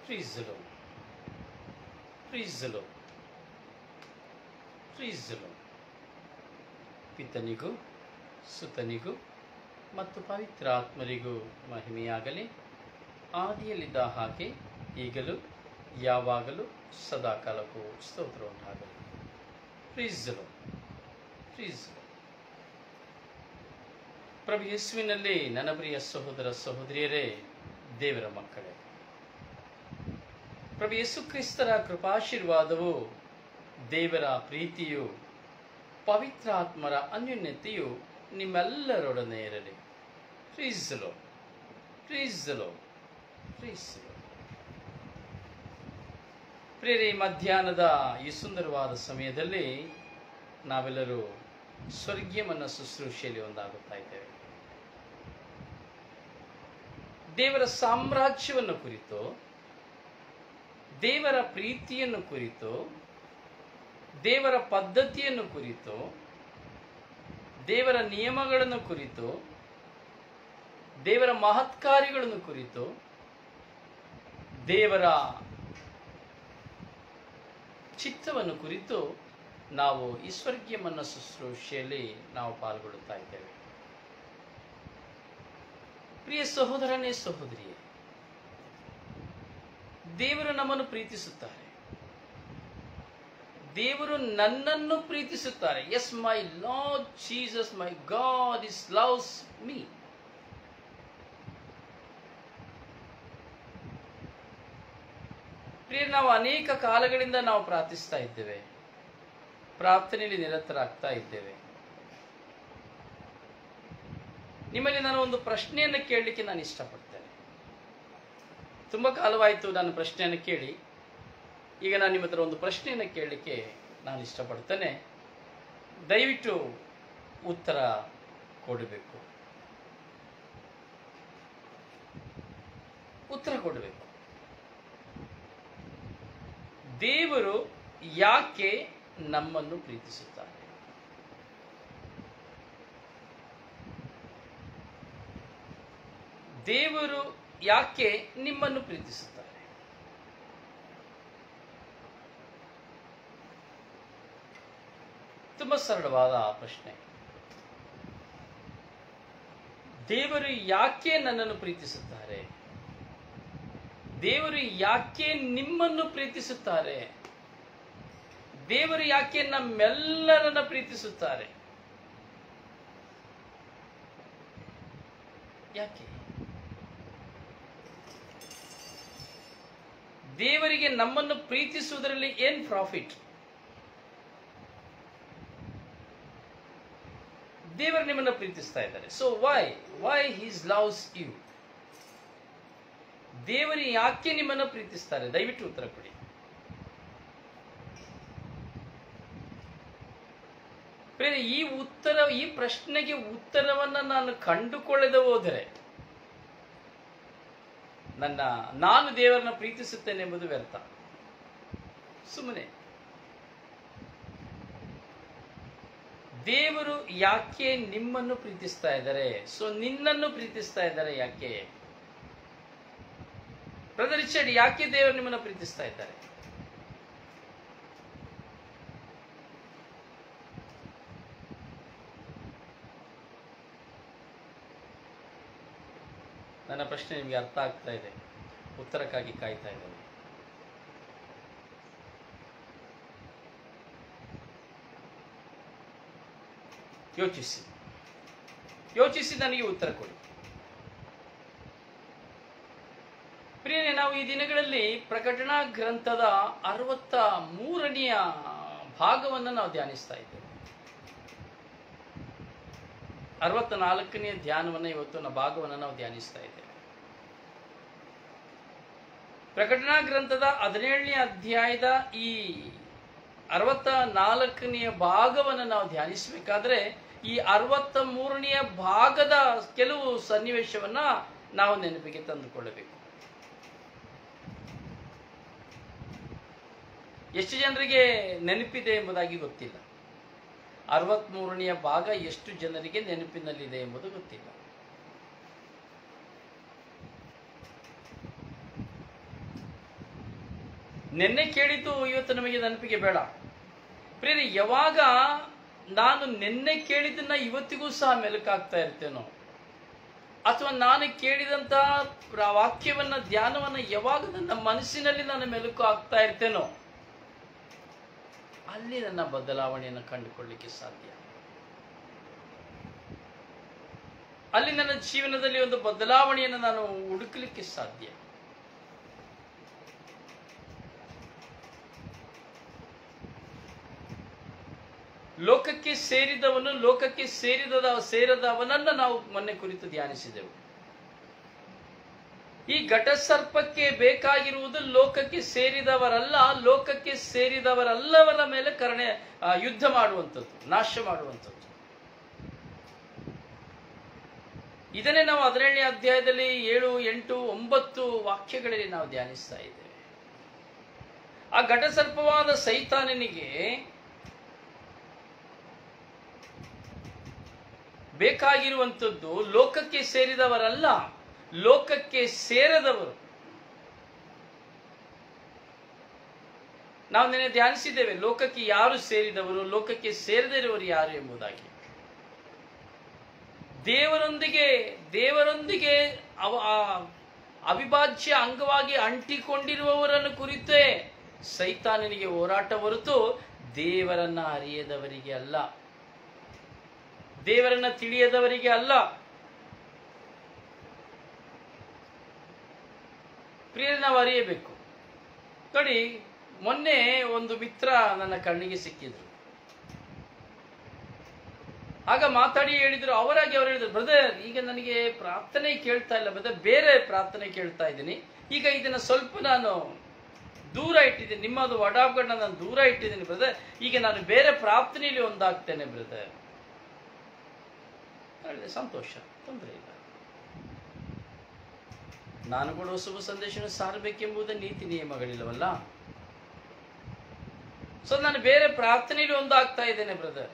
ಪ್ರೀಸಲು ಪ್ರೀಸಲು ಪ್ರೀಸಲು ಪಿತನಿಗೂ ಸುತನಿಗೂ ಮತ್ತು ಪವಿತ್ರಾತ್ಮರಿಗೂ ಮಹಿಮೆಯಾಗಲಿ ಆದಿಯಲ್ಲಿದ್ದ ಹಾಗೆ ಈಗಲೂ ಯಾವಾಗಲೂ ಸದಾಕಾಲಕ್ಕೂ ಸ್ತೋತ್ರ ಉಂಟಾಗಲಿ ಪ್ರೀಸಲು ಪ್ರೀಸಲು ಪ್ರಭು ಯೇಸುವಿನಲ್ಲಿ ನನ್ನ ಪ್ರಿಯ ಸಹೋದರ ಸಹೋದರಿಯರೇ ದೇವರ ಮಕ್ಕಳೇ ಪ್ರಭು ಯೇಸು ಕ್ರಿಸ್ತರ ಕೃಪಾಶೀರ್ವಾದವು ದೇವರ ಪ್ರೀತಿಯು ಪವಿತ್ರಾತ್ಮರ ಅನ್ಯೋನ್ಯತೆಯು ನಿಮ್ಮೆಲ್ಲರೊಡನೆ ಇರಲಿ ಪ್ರೀಸಲು ಪ್ರೀಸಲು ಪ್ರೀಸಲು ಪ್ರೇರೆ ಮಧ್ಯಾಹ್ನದ ಈ ಸುಂದರವಾದ ಸಮಯದಲ್ಲಿ ನಾವೆಲ್ಲರೂ ಸ್ವರ್ಗೀಯಮನ್ನ ಶುಶ್ರೂಷೆಯಲ್ಲಿ ಒಂದಾಗುತ್ತಾ ಇದ್ದೇವೆ ದೇವರ ಸಾಮ್ರಾಜ್ಯವನ್ನು ಕುರಿತು ದೇವರ ಪ್ರೀತಿಯನ್ನು ಕುರಿತು ದೇವರ ಪದ್ಧತಿಯನ್ನು ಕುರಿತು ದೇವರ ನಿಯಮಗಳನ್ನು ಕುರಿತು ದೇವರ ಮಹತ್ಕಾರ್ಯಗಳನ್ನು ಕುರಿತು ದೇವರ ಚಿತ್ತವನ್ನು ಕುರಿತು ನಾವು ಈ ಸ್ವರ್ಗೀಯ ಮನ್ನ ಶುಶ್ರೂಷೆಯಲ್ಲಿ ನಾವು ಪಾಲ್ಗೊಳ್ಳುತ್ತಾ ಇದ್ದೇವೆ ಪ್ರಿಯ ಸಹೋದರನೇ ಸಹೋದರಿಯೇ ದೇವರು ನಮ್ಮನ್ನು ಪ್ರೀತಿಸುತ್ತಾರೆ ದೇವರು ನನ್ನನ್ನು ಪ್ರೀತಿಸುತ್ತಾರೆ yes my Lord Jesus my God is loves me ಪ್ರಿಯ ನಾವು ಅನೇಕ ಕಾಲಗಳಿಂದ ನಾವು ಪ್ರಾರ್ಥಿಸ್ತಾ ಇದ್ದೇವೆ ಪ್ರಾರ್ಥನೆಯಲ್ಲಿ ನಿರತರಾಗ್ತಾ ಇದ್ದೇವೆ ನಿಮ್ಮಲ್ಲಿ ನಾನು ಒಂದು ಪ್ರಶ್ನೆಯನ್ನು ಕೇಳಲಿಕ್ಕೆ ನಾನು ಇಷ್ಟಪಡ್ತೇನೆ ತುಂಬ ಕಾಲವಾಯಿತು ನಾನು ಪ್ರಶ್ನೆಯನ್ನು ಕೇಳಿ ಈಗ ನಾನು ನಿಮ್ಮ ಹತ್ರ ಒಂದು ಪ್ರಶ್ನೆಯನ್ನು ಕೇಳಲಿಕ್ಕೆ ನಾನು ಇಷ್ಟಪಡ್ತೇನೆ ದಯವಿಟ್ಟು ಉತ್ತರ ಕೊಡಬೇಕು ಉತ್ತರ ಕೊಡಬೇಕು ದೇವರು ಯಾಕೆ ನಮ್ಮನ್ನು ಪ್ರೀತಿಸುತ್ತಾರೆ ದೇವರು ಯಾಕೆ ನಿಮ್ಮನ್ನು ಪ್ರೀತಿಸುತ್ತಾರೆ ತುಂಬ ಸರಳವಾದ ಪ್ರಶ್ನೆ ದೇವರು ಯಾಕೆ ನನ್ನನ್ನು ಪ್ರೀತಿಸುತ್ತಾರೆ ದೇವರು ಯಾಕೆ ನಿಮ್ಮನ್ನು ಪ್ರೀತಿಸುತ್ತಾರೆ ದೇವರು ಯಾಕೆ ನಮ್ಮೆಲ್ಲರನ್ನ ಪ್ರೀತಿಸುತ್ತಾರೆ ಯಾಕೆ ದೇವರಿಗೆ ನಮ್ಮನ್ನು ಪ್ರೀತಿಸುವುದರಲ್ಲಿ ಏನ್ ಪ್ರಾಫಿಟ್ ದೇವರು ನಿಮ್ಮನ್ನು ಪ್ರೀತಿಸ್ತಾ ಇದ್ದಾರೆ so why why he's loves you ದೇವರು ಯಾಕೆ ನಿಮ್ಮನ್ನು ಪ್ರೀತಿಸ್ತಾರೆ ದಯವಿಟ್ಟು ಉತ್ತರ ಕೊಡಿ ಬೇರೆ ಈ ಉತ್ತರ ಈ ಪ್ರಶ್ನೆಗೆ ಉತ್ತರವನ್ನ ನಾನು ಕಂಡುಕೊಳ್ಳದೆ ಹೋದರೆ ನನ್ನ ನಾನು ದೇವರನ್ನ ಪ್ರೀತಿಸುತ್ತೇನೆ ಎಂಬುದು ವ್ಯರ್ಥ ಸುಮ್ಮನೆ ದೇವರು ಯಾಕೆ ನಿಮ್ಮನ್ನು ಪ್ರೀತಿಸ್ತಾ ಇದ್ದಾರೆ ಸೊ ನಿನ್ನನ್ನು ಪ್ರೀತಿಸ್ತಾ ಇದ್ದಾರೆ ಯಾಕೆ ಬ್ರದರ್ ರಿಚರ್ಡ್ ಯಾಕೆ ದೇವರು ನಿಮ್ಮನ್ನು ಪ್ರೀತಿಸ್ತಾ ಇದ್ದಾರೆ ನನ್ನ ಪ್ರಶ್ನೆ ನಿಮಗೆ ಅರ್ಥ ಆಗ್ತಾ ಇದೆ ಉತ್ತರಕ್ಕಾಗಿ ಕಾಯ್ತಾ ಇದ್ದೇನೆ ಯೋಚಿಸಿ ಯೋಚಿಸಿ ನನಗೆ ಉತ್ತರ ಕೊಡಿ ಪ್ರಿಯನೇ ನಾವು ಈ ದಿನಗಳಲ್ಲಿ ಪ್ರಕಟಣಾ ಗ್ರಂಥದ ಅರವತ್ತ ಮೂರನೆಯ ಭಾಗವನ್ನು ನಾವು ಧ್ಯಾನಿಸ್ತಾ ಇದ್ದೇವೆ ಅರವತ್ತ ನಾಲ್ಕನೆಯ ಧ್ಯಾನವನ್ನು ಇವತ್ತು ನಾವು ಭಾಗವನ್ನು ನಾವು ಧ್ಯಾನಿಸ್ತಾ ಇದ್ದೇವೆ ಪ್ರಕಟಣಾ ಗ್ರಂಥದ ಹದಿನೇಳನೇ ಅಧ್ಯಾಯದ ಈ ಅರವತ್ತ ನಾಲ್ಕನೆಯ ಭಾಗವನ್ನು ನಾವು ಧ್ಯಾನಿಸಬೇಕಾದ್ರೆ ಈ ಅರವತ್ತ ಮೂರನೆಯ ಭಾಗದ ಕೆಲವು ಸನ್ನಿವೇಶವನ್ನ ನಾವು ನೆನಪಿಗೆ ತಂದುಕೊಳ್ಳಬೇಕು ಎಷ್ಟು ಜನರಿಗೆ ನೆನಪಿದೆ ಎಂಬುದಾಗಿ ಗೊತ್ತಿಲ್ಲ ಅರವತ್ಮೂರನೆಯ ಭಾಗ ಎಷ್ಟು ಜನರಿಗೆ ನೆನಪಿನಲ್ಲಿದೆ ಎಂಬುದು ಗೊತ್ತಿಲ್ಲ ನಿನ್ನೆ ಕೇಳಿದ್ದು ಇವತ್ತು ನಮಗೆ ನೆನಪಿಗೆ ಬೇಡ ಪ್ರಿಯರೇ ಯಾವಾಗ ನಾನು ನಿನ್ನೆ ಕೇಳಿದ್ದನ್ನ ಇವತ್ತಿಗೂ ಸಹ ಮೆಲುಕಾಗ್ತಾ ಇರ್ತೇನೋ ಅಥವಾ ನಾನು ಕೇಳಿದಂತ ಪ್ರ- ವಾಕ್ಯವನ್ನ ಧ್ಯಾನವನ್ನ ಯಾವಾಗ ನನ್ನ ಮನಸ್ಸಿನಲ್ಲಿ ನಾನು ಮೆಲುಕು ಆಗ್ತಾ ಇರ್ತೇನೋ ಅಲ್ಲಿ ನನ್ನ ಬದಲಾವಣೆಯನ್ನು ಕಂಡುಕೊಳ್ಳಿಕ್ಕೆ ಸಾಧ್ಯ ಅಲ್ಲಿ ನನ್ನ ಜೀವನದಲ್ಲಿ ಒಂದು ಬದಲಾವಣೆಯನ್ನು ನಾನು ಹುಡುಕಲಿಕ್ಕೆ ಸಾಧ್ಯ ಲೋಕಕ್ಕೆ ಸೇರಿದವನು ಲೋಕಕ್ಕೆ ಸೇರಿದ ಸೇರದವನನ್ನ ನಾವು ಮೊನ್ನೆ ಕುರಿತು ಧ್ಯಾನಿಸಿದೆವು ಈ ಘಟಸರ್ಪಕ್ಕೆ ಬೇಕಾಗಿರುವುದು ಲೋಕಕ್ಕೆ ಸೇರಿದವರಲ್ಲ ಲೋಕಕ್ಕೆ ಸೇರಿದವರಲ್ಲವರ ಮೇಲೆ ಕರುಣೆ ಆ, ಯುದ್ಧ ಮಾಡುವಂಥದ್ದು ನಾಶ ಮಾಡುವಂಥದ್ದು ಇದನ್ನೇ ನಾವು ಹದಿನೇಳನೇ ಅಧ್ಯಾಯದಲ್ಲಿ ಏಳು ಎಂಟು ಒಂಬತ್ತು ವಾಕ್ಯಗಳಲ್ಲಿ ನಾವು ಧ್ಯಾನಿಸ್ತಾ ಇದ್ದೇವೆ ಆ ಘಟಸರ್ಪವಾದ ಸೈತಾನನಿಗೆ ಬೇಕಾಗಿರುವಂಥದ್ದು ಲೋಕಕ್ಕೆ ಸೇರಿದವರಲ್ಲ ಲೋಕಕ್ಕೆ ಸೇರದವರು ನಾವು ನಿನ್ನೆ ಧ್ಯಾನಿಸಿದ್ದೇವೆ ಲೋಕಕ್ಕೆ ಯಾರು ಸೇರಿದವರು ಲೋಕಕ್ಕೆ ಸೇರದೇ ಇರುವರು ಯಾರು ಎಂಬುದಾಗಿ ದೇವರೊಂದಿಗೆ ದೇವರೊಂದಿಗೆ ಅವ ಆ ಅವಿಭಾಜ್ಯ ಅಂಗವಾಗಿ ಅಂಟಿಕೊಂಡಿರುವವರನ್ನು ಕುರಿತೇ ಸೈತಾನನಿಗೆ ಹೋರಾಟ ಹೊರತು ದೇವರನ್ನ ಅರಿಯದವರಿಗೆ ಅಲ್ಲ ದೇವರನ್ನ ತಿಳಿಯದವರಿಗೆ ಅಲ್ಲ ಪ್ರಿಯರೇ ನಾವು ಅರಿಯಬೇಕು ನೋಡಿ ಮೊನ್ನೆ ಒಂದು ಮಿತ್ರ ನನ್ನ ಕಣ್ಣಿಗೆ ಸಿಕ್ಕಿದ್ರು ಆಗ ಮಾತಾಡಿ ಹೇಳಿದ್ರು ಅವರಾಗಿ ಅವ್ರು ಹೇಳಿದ್ರು ಬ್ರದರ್ ಈಗ ನನಗೆ ಪ್ರಾರ್ಥನೆ ಕೇಳ್ತಾ ಇಲ್ಲ ಬ್ರದರ್ ಬೇರೆ ಪ್ರಾರ್ಥನೆ ಕೇಳ್ತಾ ಇದ್ದೀನಿ ಈಗ ಇದನ್ನ ಸ್ವಲ್ಪ ನಾನು ದೂರ ಇಟ್ಟಿದ್ದೀನಿ ನಿಮ್ಮದು ವಡಾಬ್ಗಳನ್ನ ನಾನು ದೂರ ಇಟ್ಟಿದ್ದೀನಿ ಬ್ರದರ್ ಈಗ ನಾನು ಬೇರೆ ಪ್ರಾರ್ಥನೆಯಲ್ಲಿ ಒಂದಾಗ್ತೇನೆ ಬ್ರದರ್ ಹೇಳಿದೆ ಸಂತೋಷ ತೊಂದರೆ ಇಲ್ಲ ನಾನು ಕೊಡುವ ಶುಭ ಸಂದೇಶವನ್ನು ಸಾರಬೇಕೆಂಬುದೇ ನೀತಿ ನಿಯಮಗಳಿಲ್ಲವಲ್ಲ ಸೊ ನಾನು ಬೇರೆ ಪ್ರಾರ್ಥನೆಯಲ್ಲಿ ಒಂದು ಆಗ್ತಾ ಇದ್ದೇನೆ ಬ್ರದರ್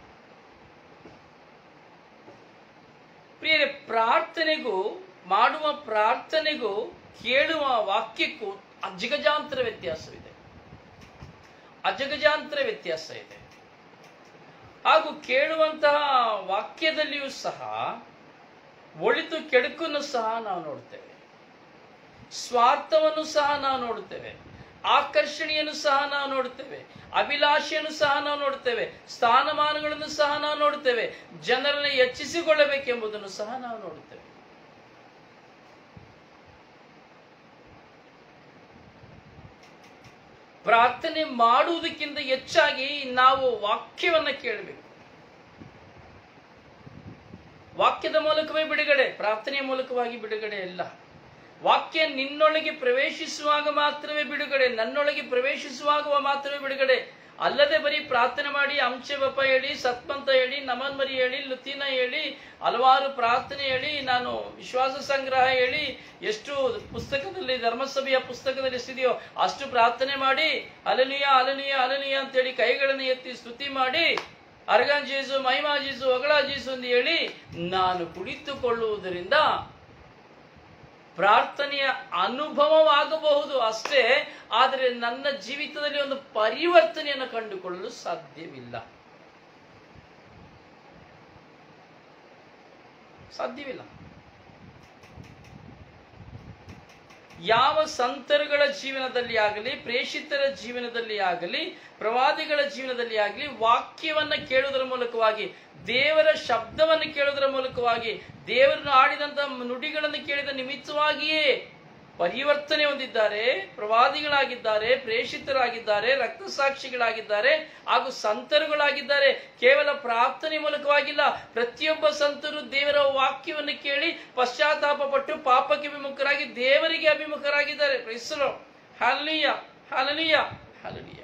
ಪ್ರಿಯರೇ ಪ್ರಾರ್ಥನೆಗೂ ಮಾಡುವ ಪ್ರಾರ್ಥನೆಗೂ ಕೇಳುವ ವಾಕ್ಯಕ್ಕೂ ಅಜಗಜಾಂತರ ವ್ಯತ್ಯಾಸವಿದೆ ಅಜಗಜಾಂತರ ವ್ಯತ್ಯಾಸ ಇದೆ ಹಾಗೂ ಕೇಳುವಂತಹ ವಾಕ್ಯದಲ್ಲಿಯೂ ಸಹ ಒಳಿತು ಕೆಡುಕನ್ನು ಸಹ ನಾವು ನೋಡ್ತೇವೆ ಸ್ವಾರ್ಥವನ್ನು ಸಹ ನಾವು ನೋಡುತ್ತೇವೆ ಆಕರ್ಷಣೆಯನ್ನು ಸಹ ನಾವು ನೋಡುತ್ತೇವೆ ಅಭಿಲಾಷೆಯನ್ನು ಸಹ ನಾವು ನೋಡುತ್ತೇವೆ ಸ್ಥಾನಮಾನಗಳನ್ನು ಸಹ ನಾವು ನೋಡುತ್ತೇವೆ ಜನರನ್ನು ಹೆಚ್ಚಿಸಿಕೊಳ್ಳಬೇಕೆಂಬುದನ್ನು ಸಹ ನಾವು ನೋಡುತ್ತೇವೆ ಪ್ರಾರ್ಥನೆ ಮಾಡುವುದಕ್ಕಿಂತ ಹೆಚ್ಚಾಗಿ ನಾವು ವಾಕ್ಯವನ್ನ ಕೇಳಬೇಕು ವಾಕ್ಯದ ಮೂಲಕವೇ ಬಿಡುಗಡೆ ಪ್ರಾರ್ಥನೆಯ ಮೂಲಕವಾಗಿ ಬಿಡುಗಡೆ ಇಲ್ಲ ವಾಕ್ಯ ನಿನ್ನೊಳಗೆ ಪ್ರವೇಶಿಸುವಾಗ ಮಾತ್ರವೇ ಬಿಡುಗಡೆ ನನ್ನೊಳಗೆ ಪ್ರವೇಶಿಸುವಾಗ ಮಾತ್ರವೇ ಬಿಡುಗಡೆ ಅಲ್ಲದೆ ಬರೀ ಪ್ರಾರ್ಥನೆ ಮಾಡಿ ಅಂಶವಪ ಹೇಳಿ ಸತ್ಪಂತ ಹೇಳಿ ನಮನ್ ಮರಿ ಹೇಳಿ ಲುತೀನ ಹೇಳಿ ಹಲವಾರು ಪ್ರಾರ್ಥನೆ ಹೇಳಿ ನಾನು ವಿಶ್ವಾಸ ಸಂಗ್ರಹ ಹೇಳಿ ಎಷ್ಟು ಪುಸ್ತಕದಲ್ಲಿ ಧರ್ಮಸಭೆಯ ಪುಸ್ತಕದಲ್ಲಿ ಎಷ್ಟಿದೆಯೋ ಅಷ್ಟು ಪ್ರಾರ್ಥನೆ ಮಾಡಿ ಅಲನಿಯ ಅಲನಿಯ ಅಲನಿಯ ಅಂತೇಳಿ ಕೈಗಳನ್ನು ಎತ್ತಿ ಸ್ತುತಿ ಮಾಡಿ ಅರ್ಗಾನ್ ಜೀಸು ಮಹಿಮಾ ಜೀಸು ಒಗಳ ಜೀಸು ಎಂದು ಹೇಳಿ ನಾನು ಕುಳಿತುಕೊಳ್ಳುವುದರಿಂದ ಪ್ರಾರ್ಥನೆಯ ಅನುಭವವಾಗಬಹುದು ಅಷ್ಟೇ ಆದರೆ ನನ್ನ ಜೀವಿತದಲ್ಲಿ ಒಂದು ಪರಿವರ್ತನೆಯನ್ನು ಕಂಡುಕೊಳ್ಳಲು ಸಾಧ್ಯವಿಲ್ಲ ಸಾಧ್ಯವಿಲ್ಲ ಯಾವ ಸಂತರುಗಳ ಜೀವನದಲ್ಲಿ ಆಗಲಿ ಪ್ರೇಷಿತರ ಜೀವನದಲ್ಲಿ ಆಗಲಿ ಪ್ರವಾದಿಗಳ ಜೀವನದಲ್ಲಿ ಆಗಲಿ ವಾಕ್ಯವನ್ನ ಕೇಳುವುದರ ಮೂಲಕವಾಗಿ ದೇವರ ಶಬ್ದವನ್ನು ಕೇಳುವುದರ ಮೂಲಕವಾಗಿ ದೇವರನ್ನು ಆಡಿದಂತ ನುಡಿಗಳನ್ನು ಕೇಳಿದ ನಿಮಿತ್ತವಾಗಿಯೇ ಪರಿವರ್ತನೆ ಹೊಂದಿದ್ದಾರೆ ಪ್ರವಾದಿಗಳಾಗಿದ್ದಾರೆ ಪ್ರೇಷಿತರಾಗಿದ್ದಾರೆ ರಕ್ತಸಾಕ್ಷಿಗಳಾಗಿದ್ದಾರೆ ಹಾಗೂ ಸಂತರುಗಳಾಗಿದ್ದಾರೆ ಕೇವಲ ಪ್ರಾರ್ಥನೆ ಮೂಲಕವಾಗಿಲ್ಲ ಪ್ರತಿಯೊಬ್ಬ ಸಂತರು ದೇವರ ವಾಕ್ಯವನ್ನು ಕೇಳಿ ಪಶ್ಚಾತ್ತಾಪ ಪಟ್ಟು ಪಾಪಕ್ಕೆ ವಿಮುಖರಾಗಿ ದೇವರಿಗೆ ಅಭಿಮುಖರಾಗಿದ್ದಾರೆ ಕ್ರೈಸ್ತರು ಹಾಲನೀಯ ಹಾಲನೀಯ ಹಾಲನೀಯ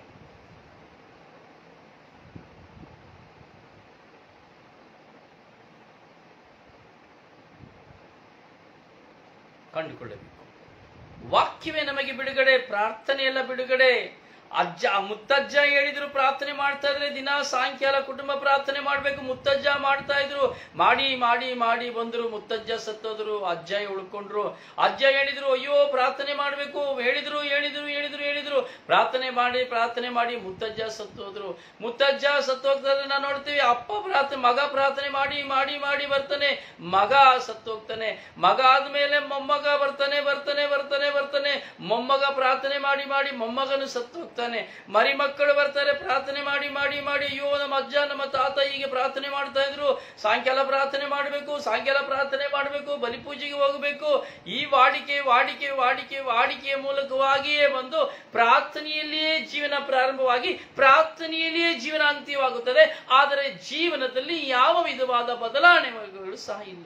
ಕಂಡುಕೊಳ್ಳಬೇಕು ವಾಕ್ಯವೇ ನಮಗೆ ಬಿಡುಗಡೆ ಪ್ರಾರ್ಥನೆಯೆಲ್ಲ ಬಿಡುಗಡೆ ಅಜ್ಜ ಮುತ್ತಜ್ಜ ಹೇಳಿದ್ರು ಪ್ರಾರ್ಥನೆ ಮಾಡ್ತಾ ಇದ್ರೆ ದಿನ ಸಾಯಂಕಾಲ ಕುಟುಂಬ ಪ್ರಾರ್ಥನೆ ಮಾಡ್ಬೇಕು ಮುತ್ತಜ್ಜ ಮಾಡ್ತಾ ಇದ್ರು ಮಾಡಿ ಮಾಡಿ ಮಾಡಿ ಬಂದ್ರು ಮುತ್ತಜ್ಜ ಸತ್ತೋದ್ರು ಅಜ್ಜ ಉಳ್ಕೊಂಡ್ರು ಅಜ್ಜ ಹೇಳಿದ್ರು ಅಯ್ಯೋ ಪ್ರಾರ್ಥನೆ ಮಾಡ್ಬೇಕು ಹೇಳಿದ್ರು ಹೇಳಿದ್ರು ಹೇಳಿದ್ರು ಹೇಳಿದ್ರು ಪ್ರಾರ್ಥನೆ ಮಾಡಿ ಪ್ರಾರ್ಥನೆ ಮಾಡಿ ಮುತ್ತಜ್ಜ ಸತ್ತು ಹೋದ್ರು ಮುತ್ತಜ್ಜ ಸತ್ತು ಹೋಗ್ತಾರೆ ನಾವು ನೋಡ್ತೀವಿ ಅಪ್ಪ ಪ್ರಾರ್ಥನೆ ಮಗ ಪ್ರಾರ್ಥನೆ ಮಾಡಿ ಮಾಡಿ ಮಾಡಿ ಬರ್ತಾನೆ ಮಗ ಸತ್ತು ಹೋಗ್ತಾನೆ ಮಗ ಆದ್ಮೇಲೆ ಮೊಮ್ಮಗ ಬರ್ತಾನೆ ಬರ್ತಾನೆ ಬರ್ತಾನೆ ಬರ್ತಾನೆ ಮೊಮ್ಮಗ ಪ್ರಾರ್ಥನೆ ಮಾಡಿ ಮಾಡಿ ಮೊಮ್ಮಗನು ಸತ್ತು ಹೋಗ್ತಾನೆ ಮರಿ ಮಕ್ಕಳು ಬರ್ತಾರೆ ಪ್ರಾರ್ಥನೆ ಮಾಡಿ ಮಾಡಿ ಮಾಡಿ ಅಯ್ಯೋ ನಮ್ಮ ಅಜ್ಜ ನಮ್ಮ ತಾತ ಹೀಗೆ ಪ್ರಾರ್ಥನೆ ಮಾಡ್ತಾ ಇದ್ರು ಸಾಯಂಕಾಲ ಪ್ರಾರ್ಥನೆ ಮಾಡಬೇಕು ಸಾಯಂಕಾಲ ಪ್ರಾರ್ಥನೆ ಮಾಡಬೇಕು ಬಲಿಪೂಜೆಗೆ ಹೋಗಬೇಕು ಈ ವಾಡಿಕೆ ವಾಡಿಕೆ ವಾಡಿಕೆ ವಾಡಿಕೆಯ ಮೂಲಕವಾಗಿಯೇ ಬಂದು ಪ್ರಾರ್ಥನೆಯಲ್ಲಿಯೇ ಜೀವನ ಪ್ರಾರಂಭವಾಗಿ ಪ್ರಾರ್ಥನೆಯಲ್ಲಿಯೇ ಜೀವನ ಅಂತ್ಯವಾಗುತ್ತದೆ ಆದರೆ ಜೀವನದಲ್ಲಿ ಯಾವ ವಿಧವಾದ ಬದಲಾವಣೆಗಳು ಸಹ ಇಲ್ಲ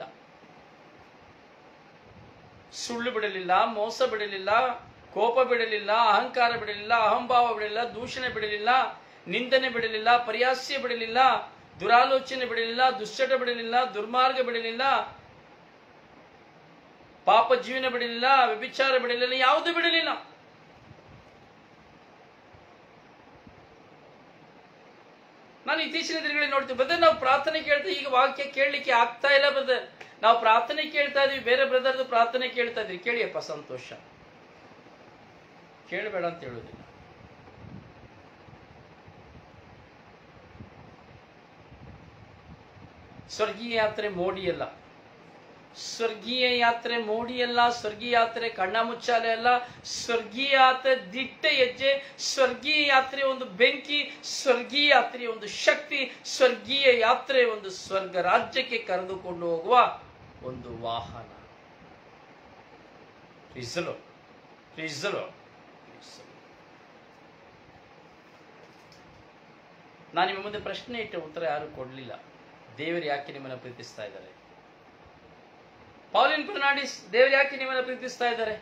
ಸುಳ್ಳು ಬಿಡಲಿಲ್ಲ ಮೋಸ ಬಿಡಲಿಲ್ಲ ಕೋಪ ಬಿಡಲಿಲ್ಲ ಅಹಂಕಾರ ಬಿಡಲಿಲ್ಲ ಅಹಂಭಾವ ಬಿಡಲಿಲ್ಲ ದೂಷಣೆ ಬಿಡಲಿಲ್ಲ ನಿಂದನೆ ಬಿಡಲಿಲ್ಲ ಪರಿಹಾಸ್ಯ ಬಿಡಲಿಲ್ಲ ದುರಾಲೋಚನೆ ಬಿಡಲಿಲ್ಲ ದುಶ್ಚಟ ಬಿಡಲಿಲ್ಲ ದುರ್ಮಾರ್ಗ ಬಿಡಲಿಲ್ಲ ಪಾಪ ಜೀವನ ಬಿಡಲಿಲ್ಲ ವ್ಯಭಿಚಾರ ಬಿಡಲಿಲ್ಲ ಯಾವುದು ಬಿಡಲಿಲ್ಲ ನಾನು ಇತ್ತೀಚಿನ ದಿನಗಳಲ್ಲಿ ನೋಡ್ತೀವಿ ಬ್ರದರ್ ನಾವು ಪ್ರಾರ್ಥನೆ ಕೇಳ್ತಾ ಈಗ ವಾಕ್ಯ ಕೇಳಲಿಕ್ಕೆ ಆಗ್ತಾ ಇಲ್ಲ ಬ್ರದರ್ ನಾವು ಪ್ರಾರ್ಥನೆ ಕೇಳ್ತಾ ಇದೀವಿ ಬೇರೆ ಬ್ರದರ್ದು ಪ್ರಾರ್ಥನೆ ಕೇಳ್ತಾ ಇದ್ವಿ ಕೇಳಿಯಪ್ಪ ಸಂತೋಷ ಕೇಳಬೇಡ ಅಂತ ಹೇಳುದಿಲ್ಲ ಸ್ವರ್ಗೀಯ ಯಾತ್ರೆ ಮೋಡಿಯಲ್ಲ ಸ್ವರ್ಗೀಯ ಯಾತ್ರೆ ಮೋಡಿಯಲ್ಲ ಸ್ವರ್ಗೀಯ ಯಾತ್ರೆ ಕಣ್ಣ ಮುಚ್ಚಾಲೆ ಅಲ್ಲ ಸ್ವರ್ಗೀಯ ಯಾತ್ರೆ ದಿಟ್ಟ ಹೆಜ್ಜೆ ಸ್ವರ್ಗೀಯ ಯಾತ್ರೆ ಒಂದು ಬೆಂಕಿ ಸ್ವರ್ಗೀಯ ಯಾತ್ರೆ ಒಂದು ಶಕ್ತಿ ಸ್ವರ್ಗೀಯ ಯಾತ್ರೆ ಒಂದು ಸ್ವರ್ಗ ರಾಜ್ಯಕ್ಕೆ ಕರೆದುಕೊಂಡು ಹೋಗುವ ಒಂದು ವಾಹನ ಪ್ರಿಸಲು ಪ್ರಿಸಲು ನಾನು ನಿಮ್ಮ ಮುಂದೆ ಪ್ರಶ್ನೆ ಇಟ್ಟ ಉತ್ತರ ಯಾರು ಕೊಡಲಿಲ್ಲ ದೇವರು ಯಾಕೆ ನಿಮ್ಮನ್ನು ಪ್ರೀತಿಸ್ತಾ ಇದ್ದಾರೆ ಪೌಲಿನ್ ಫರ್ನಾಂಡಿಸ್ ದೇವರು ಯಾಕೆ ನಿಮ್ಮನ್ನು ಪ್ರೀತಿಸ್ತಾ ಇದ್ದಾರೆ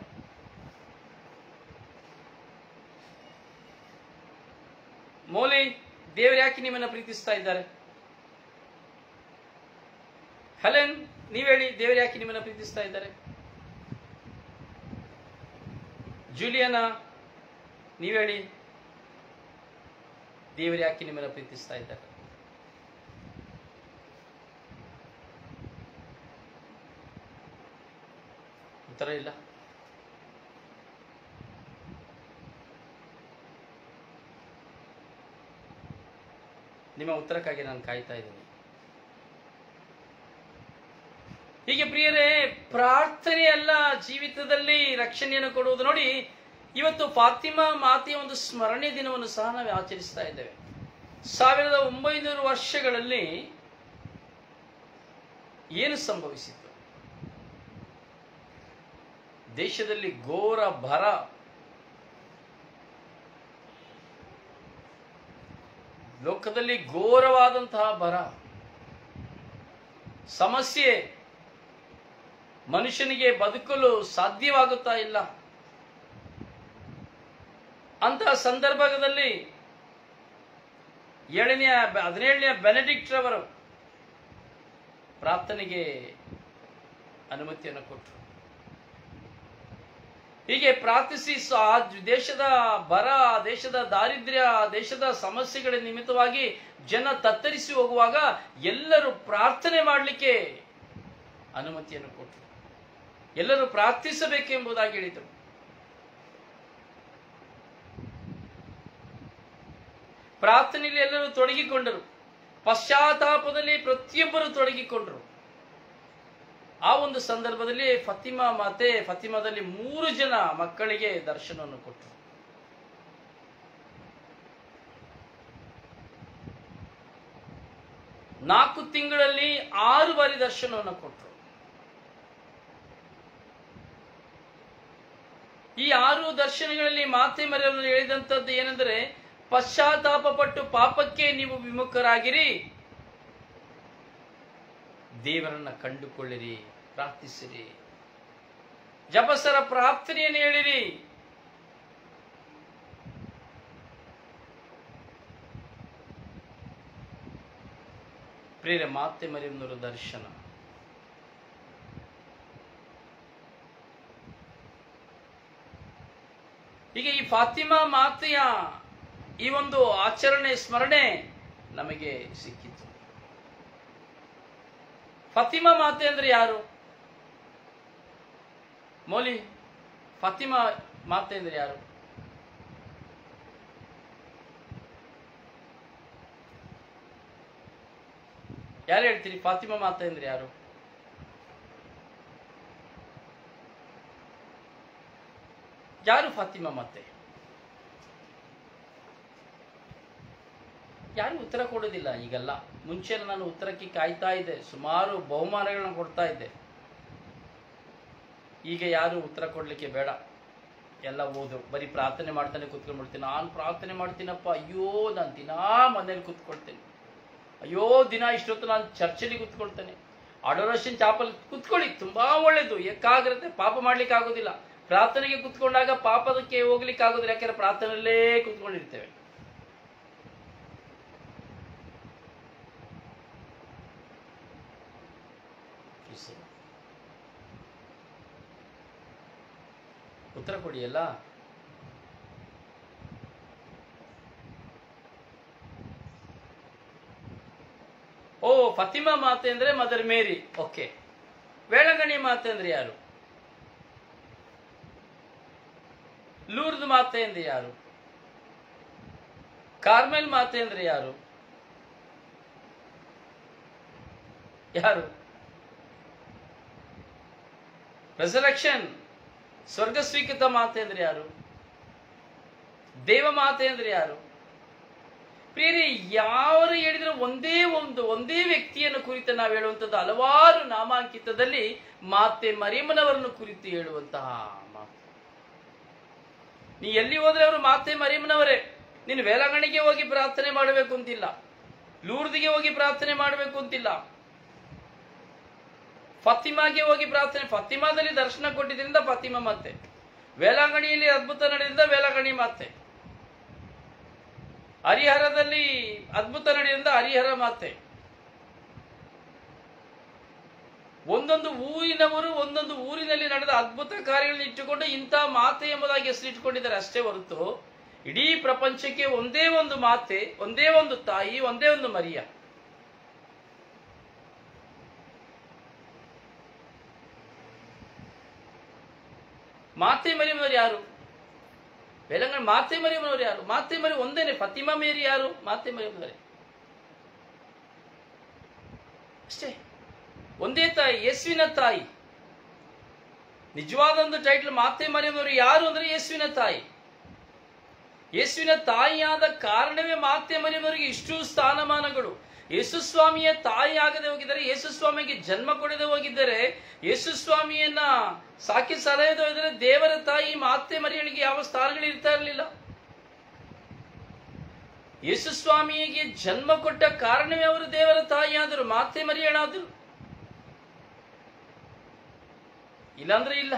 ಮೌಲಿ ದೇವರು ಯಾಕೆ ನಿಮ್ಮನ್ನು ಪ್ರೀತಿಸ್ತಾ ಇದ್ದಾರೆ ಹಲೆನ್ ನೀವ್ ಹೇಳಿ ದೇವರು ಯಾಕೆ ನಿಮ್ಮನ್ನು ಪ್ರೀತಿಸ್ತಾ ಇದ್ದಾರೆ ಜೂಲಿಯನ ನೀವ್ ಹೇಳಿ ದೇವರು ಯಾಕೆ ನಿಮ್ಮನ್ನು ಪ್ರೀತಿಸ್ತಾ ಇದ್ದಾರೆ ಉತ್ತರ ಇಲ್ಲ ನಿಮ್ಮ ಉತ್ತರಕ್ಕಾಗಿ ನಾನು ಕಾಯ್ತಾ ಇದ್ದೀನಿ ಹೀಗೆ ಪ್ರಿಯರೇ ಪ್ರಾರ್ಥನೆ ಅಲ್ಲ ಜೀವಿತದಲ್ಲಿ ರಕ್ಷಣೆಯನ್ನು ಕೊಡುವುದು ನೋಡಿ ಇವತ್ತು ಫಾತಿಮಾ ಮಾತೆಯ ಒಂದು ಸ್ಮರಣೆ ದಿನವನ್ನು ಸಹ ನಾವು ಆಚರಿಸ್ತಾ ಇದ್ದೇವೆ ಸಾವಿರದ ಒಂಬೈನೂರು ವರ್ಷಗಳಲ್ಲಿ ಏನು ಸಂಭವಿಸಿತು ದೇಶದಲ್ಲಿ ಘೋರ ಬರ ಲೋಕದಲ್ಲಿ ಘೋರವಾದಂತಹ ಬರ ಸಮಸ್ಯೆ ಮನುಷ್ಯನಿಗೆ ಬದುಕಲು ಸಾಧ್ಯವಾಗುತ್ತಾ ಇಲ್ಲ ಅಂತಹ ಸಂದರ್ಭದಲ್ಲಿ ಏಳನೆಯ ಹದಿನೇಳನೆಯ ಬೆನೆಡಿಕ್ಟ್ ರವರು ಪ್ರಾರ್ಥನೆಗೆ ಅನುಮತಿಯನ್ನು ಕೊಟ್ಟರು ಹೀಗೆ ಪ್ರಾರ್ಥಿಸಿ ಸ- ಆ ದೇಶದ ಬರ ಆ ದೇಶದ ದಾರಿದ್ರ್ಯ ಆ ದೇಶದ ಸಮಸ್ಯೆಗಳ ನಿಮಿತ್ತವಾಗಿ ಜನ ತತ್ತರಿಸಿ ಹೋಗುವಾಗ ಎಲ್ಲರೂ ಪ್ರಾರ್ಥನೆ ಮಾಡಲಿಕ್ಕೆ ಅನುಮತಿಯನ್ನು ಕೊಟ್ಟರು ಎಲ್ಲರೂ ಪ್ರಾರ್ಥಿಸಬೇಕೆಂಬುದಾಗಿ ಹೇಳಿದರು ಪ್ರಾರ್ಥನೆಯಲ್ಲಿ ಎಲ್ಲರೂ ತೊಡಗಿಕೊಂಡರು ಪಶ್ಚಾತ್ತಾಪದಲ್ಲಿ ಪ್ರತಿಯೊಬ್ಬರು ತೊಡಗಿಕೊಂಡರು ಆ ಒಂದು ಸಂದರ್ಭದಲ್ಲಿ ಫತಿಮಾ ಮಾತೆ ಫತಿಮಾದಲ್ಲಿ ಮೂರು ಜನ ಮಕ್ಕಳಿಗೆ ದರ್ಶನವನ್ನು ಕೊಟ್ಟರು ನಾಲ್ಕು ತಿಂಗಳಲ್ಲಿ ಆರು ಬಾರಿ ದರ್ಶನವನ್ನು ಕೊಟ್ಟರು ಈ ಆರು ದರ್ಶನಗಳಲ್ಲಿ ಮಾತೆ ಮರೆಯವರು ಹೇಳಿದಂಥದ್ದು ಏನೆಂದರೆ ಪಶ್ಚಾತ್ತಾಪ ಪಟ್ಟು ಪಾಪಕ್ಕೆ ನೀವು ವಿಮುಖರಾಗಿರಿ ದೇವರನ್ನ ಕಂಡುಕೊಳ್ಳಿರಿ ಪ್ರಾರ್ಥಿಸಿರಿ ಜಪಸರ ಪ್ರಾರ್ಥನೆಯನ್ನು ಹೇಳಿರಿ ಪ್ರೇರ ಮಾತೆ ಮರಿಯಮ್ಮನವರ ದರ್ಶನ ಈಗ ಈ ಫಾತಿಮಾ ಮಾತೆಯ ಈ ಒಂದು ಆಚರಣೆ ಸ್ಮರಣೆ ನಮಗೆ ಸಿಕ್ಕಿತು ಫತಿಮಾ ಮಾತೆ ಅಂದ್ರೆ ಯಾರು ಮೌಲಿ ಫತಿಮಾ ಮಾತೆ ಅಂದ್ರೆ ಯಾರು ಯಾರು ಹೇಳ್ತೀರಿ ಫಾತಿಮಾ ಮಾತೆ ಅಂದ್ರೆ ಯಾರು ಯಾರು ಫಾತಿಮಾ ಮಾತೆ ಯಾರು ಉತ್ತರ ಕೊಡೋದಿಲ್ಲ ಈಗೆಲ್ಲ ಮುಂಚೆ ನಾನು ಉತ್ತರಕ್ಕೆ ಕಾಯ್ತಾ ಇದ್ದೆ ಸುಮಾರು ಬಹುಮಾನಗಳನ್ನ ಕೊಡ್ತಾ ಇದ್ದೆ ಈಗ ಯಾರು ಉತ್ತರ ಕೊಡ್ಲಿಕ್ಕೆ ಬೇಡ ಎಲ್ಲ ಓದು ಬರೀ ಪ್ರಾರ್ಥನೆ ಮಾಡ್ತಾನೆ ಕೂತ್ಕೊಂಡ್ಬಿಡ್ತೀನಿ ನಾನು ಪ್ರಾರ್ಥನೆ ಮಾಡ್ತೀನಪ್ಪ ಅಯ್ಯೋ ನಾನು ದಿನಾ ಮನೇಲಿ ಕೂತ್ಕೊಳ್ತೇನೆ ಅಯ್ಯೋ ದಿನ ಇಷ್ಟೊತ್ತು ನಾನು ಚರ್ಚಲ್ಲಿ ಕೂತ್ಕೊಳ್ತೇನೆ ಅಡೋರೇಷನ್ ಚಾಪಲ್ ಕೂತ್ಕೊಳ್ಳಿ ತುಂಬಾ ಒಳ್ಳೇದು ಏಕಾಗ್ರತೆ ಪಾಪ ಮಾಡ್ಲಿಕ್ಕೆ ಆಗೋದಿಲ್ಲ ಪ್ರಾರ್ಥನೆಗೆ ಕೂತ್ಕೊಂಡಾಗ ಪಾಪದಕ್ಕೆ ಹೋಗ್ಲಿಕ್ಕೆ ಆಗೋದಿಲ್ಲ ಯಾಕಂದ್ರೆ ಪ್ರಾರ್ಥನೆಯಲ್ಲೇ ಕೂತ್ಕೊಂಡಿರ್ತೇವೆ ಉತ್ತರ ಕೊಡಿ ಅಲ್ಲ ಓ ಫತಿಮಾ ಮಾತೆ ಅಂದ್ರೆ ಮದರ್ ಮೇರಿ ಓಕೆ ವೇಳಂಗಣಿ ಮಾತೆ ಅಂದ್ರೆ ಯಾರು ಲೂರ್ದ್ ಮಾತೆ ಅಂದ್ರೆ ಯಾರು ಕಾರ್ಮೆಲ್ ಮಾತೆ ಅಂದ್ರೆ ಯಾರು ಯಾರು ರೆಸಲೆಕ್ಷನ್ ಸ್ವರ್ಗ ಸ್ವೀಕೃತ ಮಾತೆ ಅಂದ್ರೆ ಯಾರು ದೇವ ಮಾತೆ ಅಂದ್ರೆ ಯಾರು ಪ್ರಿಯರೇ ಯಾರು ಹೇಳಿದ್ರೆ ಒಂದೇ ಒಂದು ಒಂದೇ ವ್ಯಕ್ತಿಯನ್ನು ಕುರಿತು ನಾವು ಹೇಳುವಂಥದ್ದು ಹಲವಾರು ನಾಮಾಂಕಿತದಲ್ಲಿ ಮಾತೆ ಮರಿಯಮ್ಮನವರನ್ನು ಕುರಿತು ಹೇಳುವಂತಹ ಮಾತು ನೀ ಎಲ್ಲಿ ಹೋದ್ರೆ ಅವರು ಮಾತೆ ಮರಿಯಮ್ಮನವರೇ ನೀನು ವೇಲಾಂಗಣಿಗೆ ಹೋಗಿ ಪ್ರಾರ್ಥನೆ ಮಾಡಬೇಕು ಅಂತಿಲ್ಲ ಲೂರ್ದಿಗೆ ಹೋಗಿ ಪ್ರಾರ್ಥನೆ ಮಾಡಬೇಕು ಅಂತಿಲ್ಲ ಫತಿಮಾಗೆ ಹೋಗಿ ಪ್ರಾರ್ಥನೆ ಫತಿಮಾದಲ್ಲಿ ದರ್ಶನ ಕೊಟ್ಟಿದ್ರಿಂದ ಫತಿಮಾ ಮತ್ತೆ ವೇಲಾಂಗಣಿಯಲ್ಲಿ ಅದ್ಭುತ ನಡೆದಿಂದ ವೇಲಾಂಗಣಿ ಮಾತೆ ಹರಿಹರದಲ್ಲಿ ಅದ್ಭುತ ನಡೆಯಿಂದ ಹರಿಹರ ಮಾತೆ ಒಂದೊಂದು ಊರಿನವರು ಒಂದೊಂದು ಊರಿನಲ್ಲಿ ನಡೆದ ಅದ್ಭುತ ಕಾರ್ಯಗಳನ್ನು ಇಟ್ಟುಕೊಂಡು ಇಂಥ ಮಾತೆ ಎಂಬುದಾಗಿ ಹೆಸರಿಟ್ಟುಕೊಂಡಿದ್ದಾರೆ ಅಷ್ಟೇ ಹೊರತು ಇಡೀ ಪ್ರಪಂಚಕ್ಕೆ ಒಂದೇ ಒಂದು ಮಾತೆ ಒಂದೇ ಒಂದು ತಾಯಿ ಒಂದೇ ಒಂದು ಮರಿಯ ಮಾತೆ ಮರಿಯಮ್ಮನವರು ಯಾರು ಬೆಳಂಗಣ ಮಾತೆ ಮರಿಯಮ್ಮನವರು ಯಾರು ಮಾತೆ ಮರಿ ಒಂದೇನೆ ಫತಿಮಾ ಮೇರಿ ಯಾರು ಮಾತೆ ಮರಿಯಮ್ಮನವರೇ ಅಷ್ಟೇ ಒಂದೇ ತಾಯಿ ಯೇಸುವಿನ ತಾಯಿ ನಿಜವಾದ ಒಂದು ಟೈಟಲ್ ಮಾತೆ ಮರಿಯಮ್ಮನವರು ಯಾರು ಅಂದ್ರೆ ಯೇಸುವಿನ ತಾಯಿ ಯೇಸುವಿನ ತಾಯಿಯಾದ ಕಾರಣವೇ ಮಾತೆ ಮರಿಯಮ್ಮನವರಿಗೆ ಇಷ್ಟು ಸ್ಥಾನಮಾನಗಳು ಯೇಸುಸ್ವಾಮಿಯ ತಾಯಿ ಆಗದೆ ಹೋಗಿದ್ದಾರೆ ಯೇಸುಸ್ವಾಮಿಗೆ ಜನ್ಮ ಕೊಡದೆ ಹೋಗಿದ್ದರೆ ಯೇಸುಸ್ವಾಮಿಯನ್ನ ಸಾಕಿ ಸಲಹದೆ ಹೋಗಿದರೆ ದೇವರ ತಾಯಿ ಮಾತೆ ಮರಿಯಳಿಗೆ ಯಾವ ಸ್ಥಾನಗಳು ಇರ್ತಾ ಇರಲಿಲ್ಲ ಯೇಸುಸ್ವಾಮಿಗೆ ಜನ್ಮ ಕೊಟ್ಟ ಕಾರಣವೇ ಅವರು ದೇವರ ತಾಯಿಯಾದರು ಮಾತೆ ಮರಿಯಳಾದರು ಇಲ್ಲಾಂದ್ರೆ ಇಲ್ಲ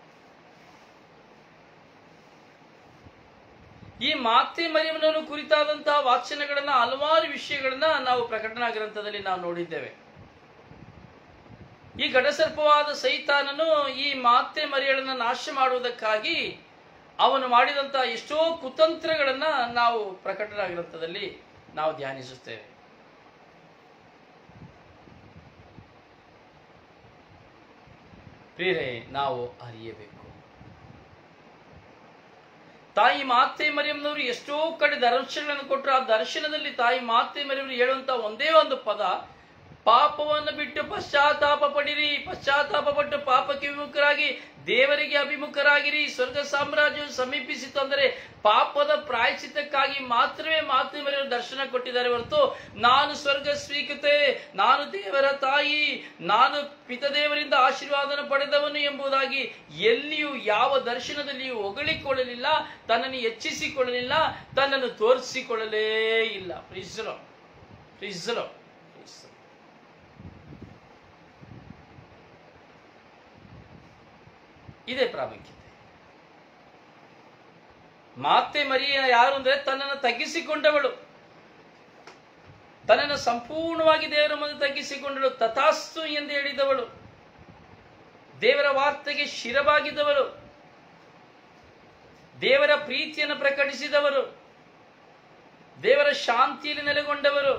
ಈ ಮಾತೆ ಮರಿಯಮ್ಮನನ್ನು ಕುರಿತಾದಂತಹ ವಾಚನಗಳನ್ನ ಹಲವಾರು ವಿಷಯಗಳನ್ನ ನಾವು ಪ್ರಕಟಣಾ ಗ್ರಂಥದಲ್ಲಿ ನಾವು ನೋಡಿದ್ದೇವೆ ಈ ಘಟಸರ್ಪವಾದ ಸೈತಾನನು ಈ ಮಾತೆ ಮರಿಯಳನ್ನ ನಾಶ ಮಾಡುವುದಕ್ಕಾಗಿ ಅವನು ಮಾಡಿದಂತಹ ಎಷ್ಟೋ ಕುತಂತ್ರಗಳನ್ನ ನಾವು ಪ್ರಕಟಣಾ ಗ್ರಂಥದಲ್ಲಿ ನಾವು ಧ್ಯಾನಿಸುತ್ತೇವೆ ಪ್ರಿಯರೇ ನಾವು ಅರಿಯಬೇಕು ತಾಯಿ ಮಾತೆ ಮರಿಯಮ್ಮನವರು ಎಷ್ಟೋ ಕಡೆ ದರ್ಶನಗಳನ್ನು ಕೊಟ್ಟರು ಆ ದರ್ಶನದಲ್ಲಿ ತಾಯಿ ಮಾತೆ ಮರಿಯಮ್ಮರು ಹೇಳುವಂತ ಒಂದೇ ಒಂದು ಪದ ಪಾಪವನ್ನು ಬಿಟ್ಟು ಪಶ್ಚಾತ್ತಾಪ ಪಡಿರಿ ಪಶ್ಚಾತ್ತಾಪ ಪಟ್ಟು ಪಾಪಕ್ಕೆ ವಿಮುಖರಾಗಿ ದೇವರಿಗೆ ಅಭಿಮುಖರಾಗಿರಿ ಸ್ವರ್ಗ ಸಾಮ್ರಾಜ್ಯವು ಸಮೀಪಿಸಿತು ಅಂದರೆ ಪಾಪದ ಪ್ರಾಯಶ್ಚಿತ್ತಕ್ಕಾಗಿ ಮಾತ್ರವೇ ಮಾತೆ ಮರಿಯವರು ದರ್ಶನ ಕೊಟ್ಟಿದ್ದಾರೆ ಹೊರತು ನಾನು ಸ್ವರ್ಗ ಸ್ವೀಕೃತೆ ನಾನು ದೇವರ ತಾಯಿ ನಾನು ಪಿತದೇವರಿಂದ ಆಶೀರ್ವಾದನ ಪಡೆದವನು ಎಂಬುದಾಗಿ ಎಲ್ಲಿಯೂ ಯಾವ ದರ್ಶನದಲ್ಲಿಯೂ ಹೊಗಳಿಕೊಳ್ಳಲಿಲ್ಲ ತನ್ನನ್ನು ಹೆಚ್ಚಿಸಿಕೊಳ್ಳಲಿಲ್ಲ ತನ್ನನ್ನು ತೋರಿಸಿಕೊಳ್ಳಲೇ ಇಲ್ಲ ಪ್ರಿಸಲೋ ಪ್ರಿಸಲೋ ಇದೇ ಪ್ರಾಮುಖ್ಯತೆ ಮಾತೆ ಮರಿಯ ಯಾರು ಅಂದ್ರೆ ತನ್ನನ್ನು ತಗ್ಗಿಸಿಕೊಂಡವಳು ತನ್ನನ್ನು ಸಂಪೂರ್ಣವಾಗಿ ದೇವರ ಮುಂದೆ ತಗ್ಗಿಸಿಕೊಂಡಳು ತಥಾಸ್ತು ಎಂದು ಹೇಳಿದವಳು ದೇವರ ವಾರ್ತೆಗೆ ಶಿರವಾಗಿದ್ದವಳು ದೇವರ ಪ್ರೀತಿಯನ್ನು ಪ್ರಕಟಿಸಿದವರು ದೇವರ ಶಾಂತಿಯಲ್ಲಿ ನೆಲೆಗೊಂಡವರು